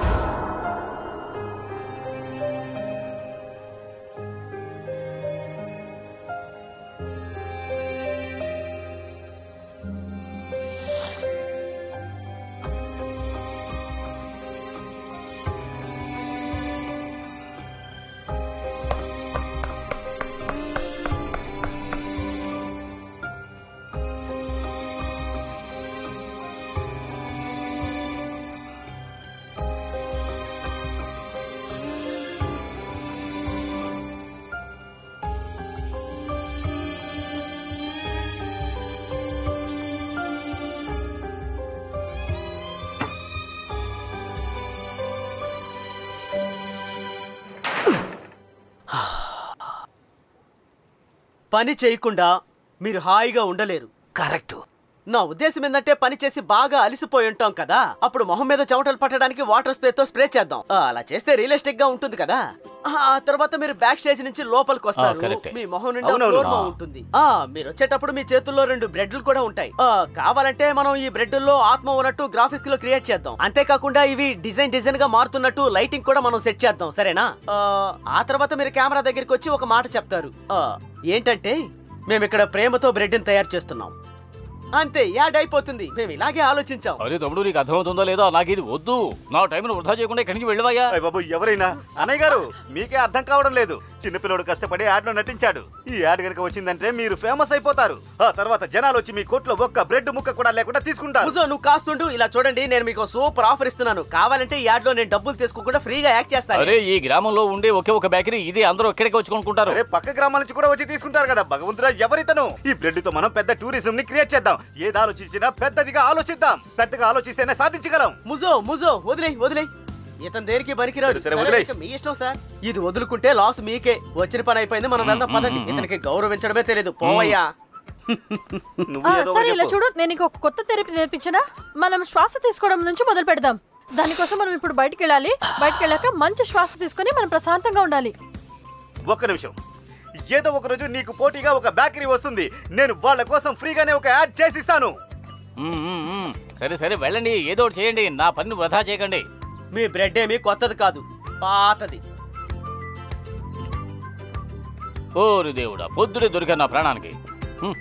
[SPEAKER 3] పని చేయకుండా మీరు హాయిగా ఉండలేరు కరెక్ట్ నా ఉద్దేశం ఏంటంటే పని చేసి బాగా అలిసిపోయి ఉంటాం కదా అప్పుడు మొహం మీద చెమటలు పట్టడానికి వాటర్ స్ప్రే తో స్ప్రే చేద్దాం ఆ, అలా చేస్తే రియలిస్టిక్ గా ఉంటుంది కదా ఆ తర్వాత మీరు బ్యాక్ స్టేజ్ నుంచి లోపలికి వస్తారు
[SPEAKER 10] కరెక్టే.
[SPEAKER 3] మీ మొహం నిండా
[SPEAKER 10] అవునవును.
[SPEAKER 3] ఫ్లోర్
[SPEAKER 10] ఆ.
[SPEAKER 3] ఉంటుంది ఆ మీరు వచ్చేటప్పుడు మీ చేతుల్లో రెండు బ్రెడ్లు కూడా ఉంటాయి ఆ, కావాలంటే మనం ఈ బ్రెడ్ల్లో ఆత్మ ఉన్నట్టు గ్రాఫిక్స్ లో క్రియేట్ చేద్దాం అంతేకాకుండా ఇవి డిజైన్ డిజైన్ గా మారుతున్నట్టు లైటింగ్ కూడా మనం సెట్ చేద్దాం సరేనా ఆ, ఆ తర్వాత మీరు కెమెరా దగ్గరికి వచ్చి ఒక మాట చెప్తారు ఆ, ఏంటంటే మేము ఇక్కడ ప్రేమతో బ్రెడ్ తయారు చేస్తున్నాం అంతే యాడ్ అయిపోతుంది మేము ఇలాగే ఆలోచించాం
[SPEAKER 10] అరే తమ్ముడు నీకు అర్థమవుతుందో లేదో నాకు ఇది వద్దు నా టైంను వృధా చేయకుండా ఇక్కడి నుంచి వెళ్ళవయ్యా
[SPEAKER 4] అయ్య బాబు ఎవరైనా అన్నయ్య గారు మీకే అర్థం కావడం లేదు చిన్నపిల్లడు కష్టపడి యాడ్ లో నటించాడు ఈ యాడ్ కనుక వచ్చిందంటే మీరు ఫేమస్ అయిపోతారు ఆ తర్వాత జనాలు వచ్చి మీ కోట్లో ఒక్క బ్రెడ్ ముక్క కూడా లేకుండా తీసుకుంటారు
[SPEAKER 3] ముజో నువ్వు కాస్తుండు ఇలా చూడండి నేను మీకు సూపర్ ఆఫర్ ఇస్తున్నాను కావాలంటే ఈ యాడ్ లో నేను డబ్బులు తీసుకోకుండా ఫ్రీగా యాక్ట్ చేస్తాను
[SPEAKER 10] అరే ఈ గ్రామంలో ఉండే ఒకే ఒక బేకరీ ఇది అందరూ ఇక్కడికి వచ్చి కొనుక్కుంటారు
[SPEAKER 4] అరే పక్క గ్రామాల నుంచి కూడా వచ్చి తీసుకుంటారు కదా భగవంతుడా ఎవరితను ఈ బ్రెడ్ తో మనం పెద్ద టూరిజం ని క్రియేట్ చేద్దాం ఏది ఆలోచించినా పెద్దదిగా ఆలోచిద్దాం పెద్దగా ఆలోచిస్తేనే సాధించగలం
[SPEAKER 3] ముజో ముజో వదిలే వదిలే ఇతను దేనికి పనికిరాడు
[SPEAKER 4] సరే, సరే,
[SPEAKER 3] సరే,
[SPEAKER 4] వదిలేయ్.
[SPEAKER 3] ఇక మీ ఇష్టం సార్ ఇది వదులుకుంటే లాస్ మీకే వచ్చిన పని అయిపోయింది మనం వెళ్దాం పదండి ఇతనికి గౌరవించడమే తెలియదు పోవయ్యా
[SPEAKER 4] నువ్వు
[SPEAKER 11] ఆ,
[SPEAKER 4] ఏదో
[SPEAKER 11] సరే
[SPEAKER 4] ఒకటి
[SPEAKER 11] ఇలా
[SPEAKER 4] చెప్పు.
[SPEAKER 11] చూడు నేను నీకు ఒక కొత్త థెరపీ నేర్పించనా మనం శ్వాస తీసుకోవడం నుంచి మొదలు పెడదాం దానికోసం మనం ఇప్పుడు బయటికి వెళ్ళాలి బయటికి వెళ్ళాక మంచి శ్వాస తీసుకొని మనం ప్రశాంతంగా ఉండాలి
[SPEAKER 4] ఒక్క నిమిషం ఏదో ఒక రోజు నీకు పోటీగా ఒక బేకరీ వస్తుంది నేను వాళ్ళ కోసం ఫ్రీగానే ఒక యాడ్ చేసిస్తాను
[SPEAKER 10] మ్మ్, మ్మ్, మ్మ్. సరే సరే వెళ్ళండి ఏదో ఒకటి చేయండి నా పనిని వృధా చేయకండి
[SPEAKER 3] మీ బ్రెడ్ ఏమీ కొత్తది కాదు పాతది
[SPEAKER 10] ఓరి దేవుడా పొద్దుడే దొరికా నా ప్రాణానికి హ్మ్.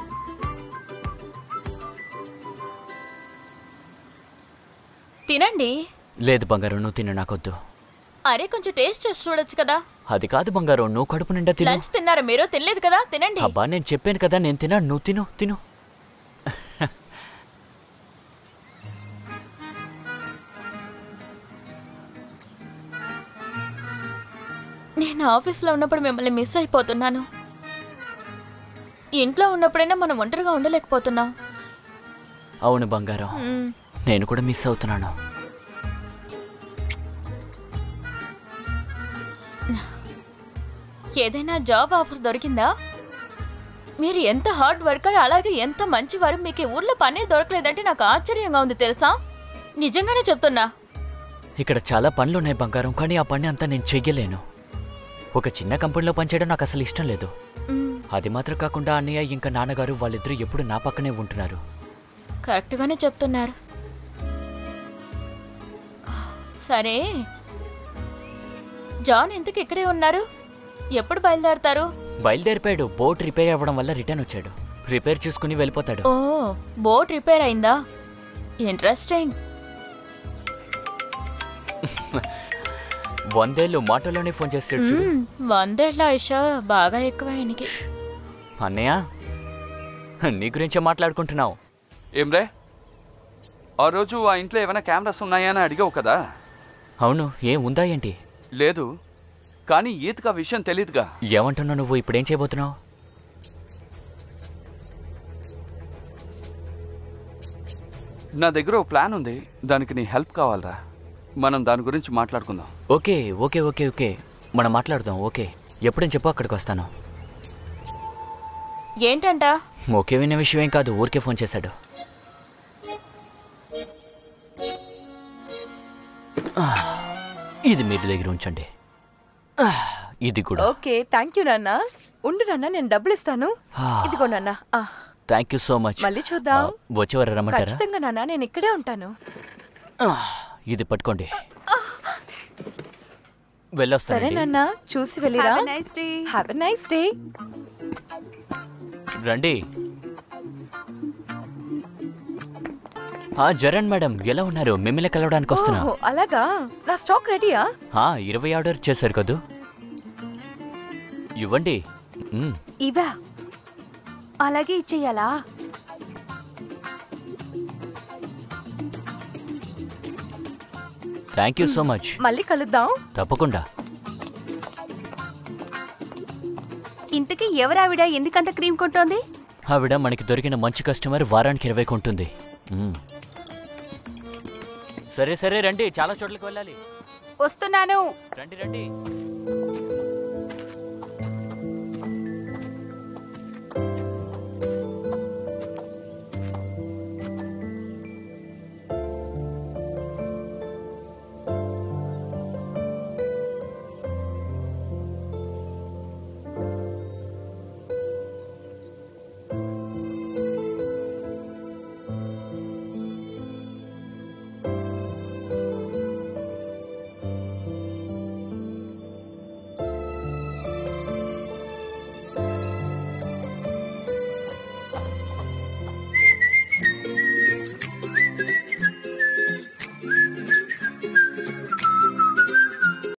[SPEAKER 2] తినండి లేదు బంగారం నువ్వు తిను నాకొద్దు
[SPEAKER 1] అరే కొంచెం టేస్ట్ చేసి చూడొచ్చు కదా
[SPEAKER 2] అది కాదు బంగారం నువ్వు కడుపు నిండా తిను
[SPEAKER 1] లంచ్ తిన్నారా మీరు తినలేదు కదా తినండి
[SPEAKER 2] అబ్బా నేను చెప్పాను కదా నేను తినా నువ్వు తిను తిను
[SPEAKER 1] నేను ఆఫీస్లో ఉన్నప్పుడు మిమ్మల్ని మిస్ అయిపోతున్నాను
[SPEAKER 14] ఇంట్లో ఉన్నప్పుడైనా మనం ఒంటరిగా ఉండలేకపోతున్నాం
[SPEAKER 2] అవును బంగారం
[SPEAKER 14] మ్మ్.
[SPEAKER 2] నేను కూడా మిస్ అవుతున్నాను
[SPEAKER 14] ఏదైనా జాబ్ ఆఫర్ దొరికిందా మీరు ఎంత హార్డ్ వర్కర్ అలాగే ఎంత మంచివారు మీకు ఈ ఊర్లో పనే దొరకలేదంటే నాకు ఆశ్చర్యంగా ఉంది తెలుసా నిజంగానే చెప్తున్నా
[SPEAKER 2] ఇక్కడ చాలా పనులు ఉన్నాయి బంగారం కానీ ఆ పని అంతా నేను చెయ్యలేను ఒక చిన్న కంపెనీలో పనిచేయడం నాకు అసలు ఇష్టం లేదు
[SPEAKER 14] మ్మ్.
[SPEAKER 2] అది మాత్రం కాకుండా అన్నయ్య ఇంకా నాన్నగారు వాళ్ళిద్దరూ ఎప్పుడు నా పక్కనే ఉంటున్నారు
[SPEAKER 14] కరెక్ట్గానే చెప్తున్నారు సరే జాన్ ఎందుకు ఇక్కడే ఉన్నారు ఎప్పుడు బయలుదేరతారు
[SPEAKER 2] బయలుదేరిపోయాడు బోట్ రిపేర్ అవ్వడం వల్ల రిటర్న్ వచ్చాడు రిపేర్ చేసుకుని వెళ్ళిపోతాడు
[SPEAKER 14] ఓ బోట్ రిపేర్ అయిందా ఇంట్రెస్టింగ్
[SPEAKER 2] వందేళ్ళు మాటలోనే ఫోన్ చేస్తాడు చూడు.
[SPEAKER 14] మ్మ్, వందేళ్ల ఆయుష బాగా ఎక్కువ ఆయనకి
[SPEAKER 2] అన్నయ్య నీ గురించే మాట్లాడుకుంటున్నావు
[SPEAKER 6] ఏమ్రే ఆ రోజు ఆ ఇంట్లో ఏమైనా కెమెరాస్ ఉన్నాయా అని అడిగావు కదా
[SPEAKER 2] అవును ఏం ఉందా ఏంటి
[SPEAKER 6] లేదు కానీ ఈతకు ఆ విషయం తెలీదుగా
[SPEAKER 2] ఏమంటున్నావు నువ్వు ఇప్పుడేం చేయబోతున్నావు
[SPEAKER 6] నా దగ్గర ఓ ప్లాన్ ఉంది దానికి నీ హెల్ప్ కావాలరా మనం దాని గురించి మాట్లాడుకుందాం
[SPEAKER 2] ఓకే ఓకే ఓకే ఓకే మనం మాట్లాడదాం ఓకే ఎప్పుడని చెప్పు అక్కడికి వస్తాను
[SPEAKER 14] ఏంటంట
[SPEAKER 2] ఓకే విన్న విషయం ఏం కాదు ఊరికే ఫోన్ చేశాడు ఆ, ఇది మీరు దగ్గర ఉంచండి ఆ, ఇది కూడా
[SPEAKER 12] ఓకే థ్యాంక్ యూ నాన్న ఉండు నాన్న నేను డబ్బులు ఇస్తాను
[SPEAKER 2] ఆ.
[SPEAKER 12] ఇదిగో నాన్న ఆ,
[SPEAKER 2] థ్యాంక్ యూ సో మచ్
[SPEAKER 12] మళ్ళీ చూద్దాం
[SPEAKER 2] వచ్చేవారు రమ్మంటారా
[SPEAKER 12] ఖచ్చితంగా నాన్న నేను ఇక్కడే ఉంటాను
[SPEAKER 2] ఆ, ఇది పట్టుకోండి
[SPEAKER 12] సరే
[SPEAKER 2] వెళ్ళొస్తానండి
[SPEAKER 12] నాన్న చూసి వెళ్ళిరా
[SPEAKER 1] Have a nice day.
[SPEAKER 12] Have a nice day
[SPEAKER 2] రండి ఆ, జరన్ మేడం ఎలా ఉన్నారు మిమ్మల్ని కలవడానికి వస్తున్నా
[SPEAKER 12] ఓహో అలాగా నా స్టాక్ రెడీయా
[SPEAKER 2] ఆ, ఇరవై ఆర్డర్ చేశారు కదూ ఇవ్వండి మ్,
[SPEAKER 1] ఇవా అలాగే ఇచ్చేయాలా
[SPEAKER 2] థ్యాంక్ యూ సో మచ్
[SPEAKER 12] మళ్ళీ కలుద్దాం
[SPEAKER 2] తప్పకుండా
[SPEAKER 1] ఇంతకీ ఎవరావిడ ఎందుకంత క్రీమ్ కొంటోంది
[SPEAKER 2] ఆవిడ మనకి దొరికిన మంచి కస్టమర్ వారానికి ఇరవై కొంటుంది మ్. సరే సరే రండి చాలా చోట్లకి వెళ్ళాలి
[SPEAKER 1] వస్తున్నాను
[SPEAKER 2] రండి రండి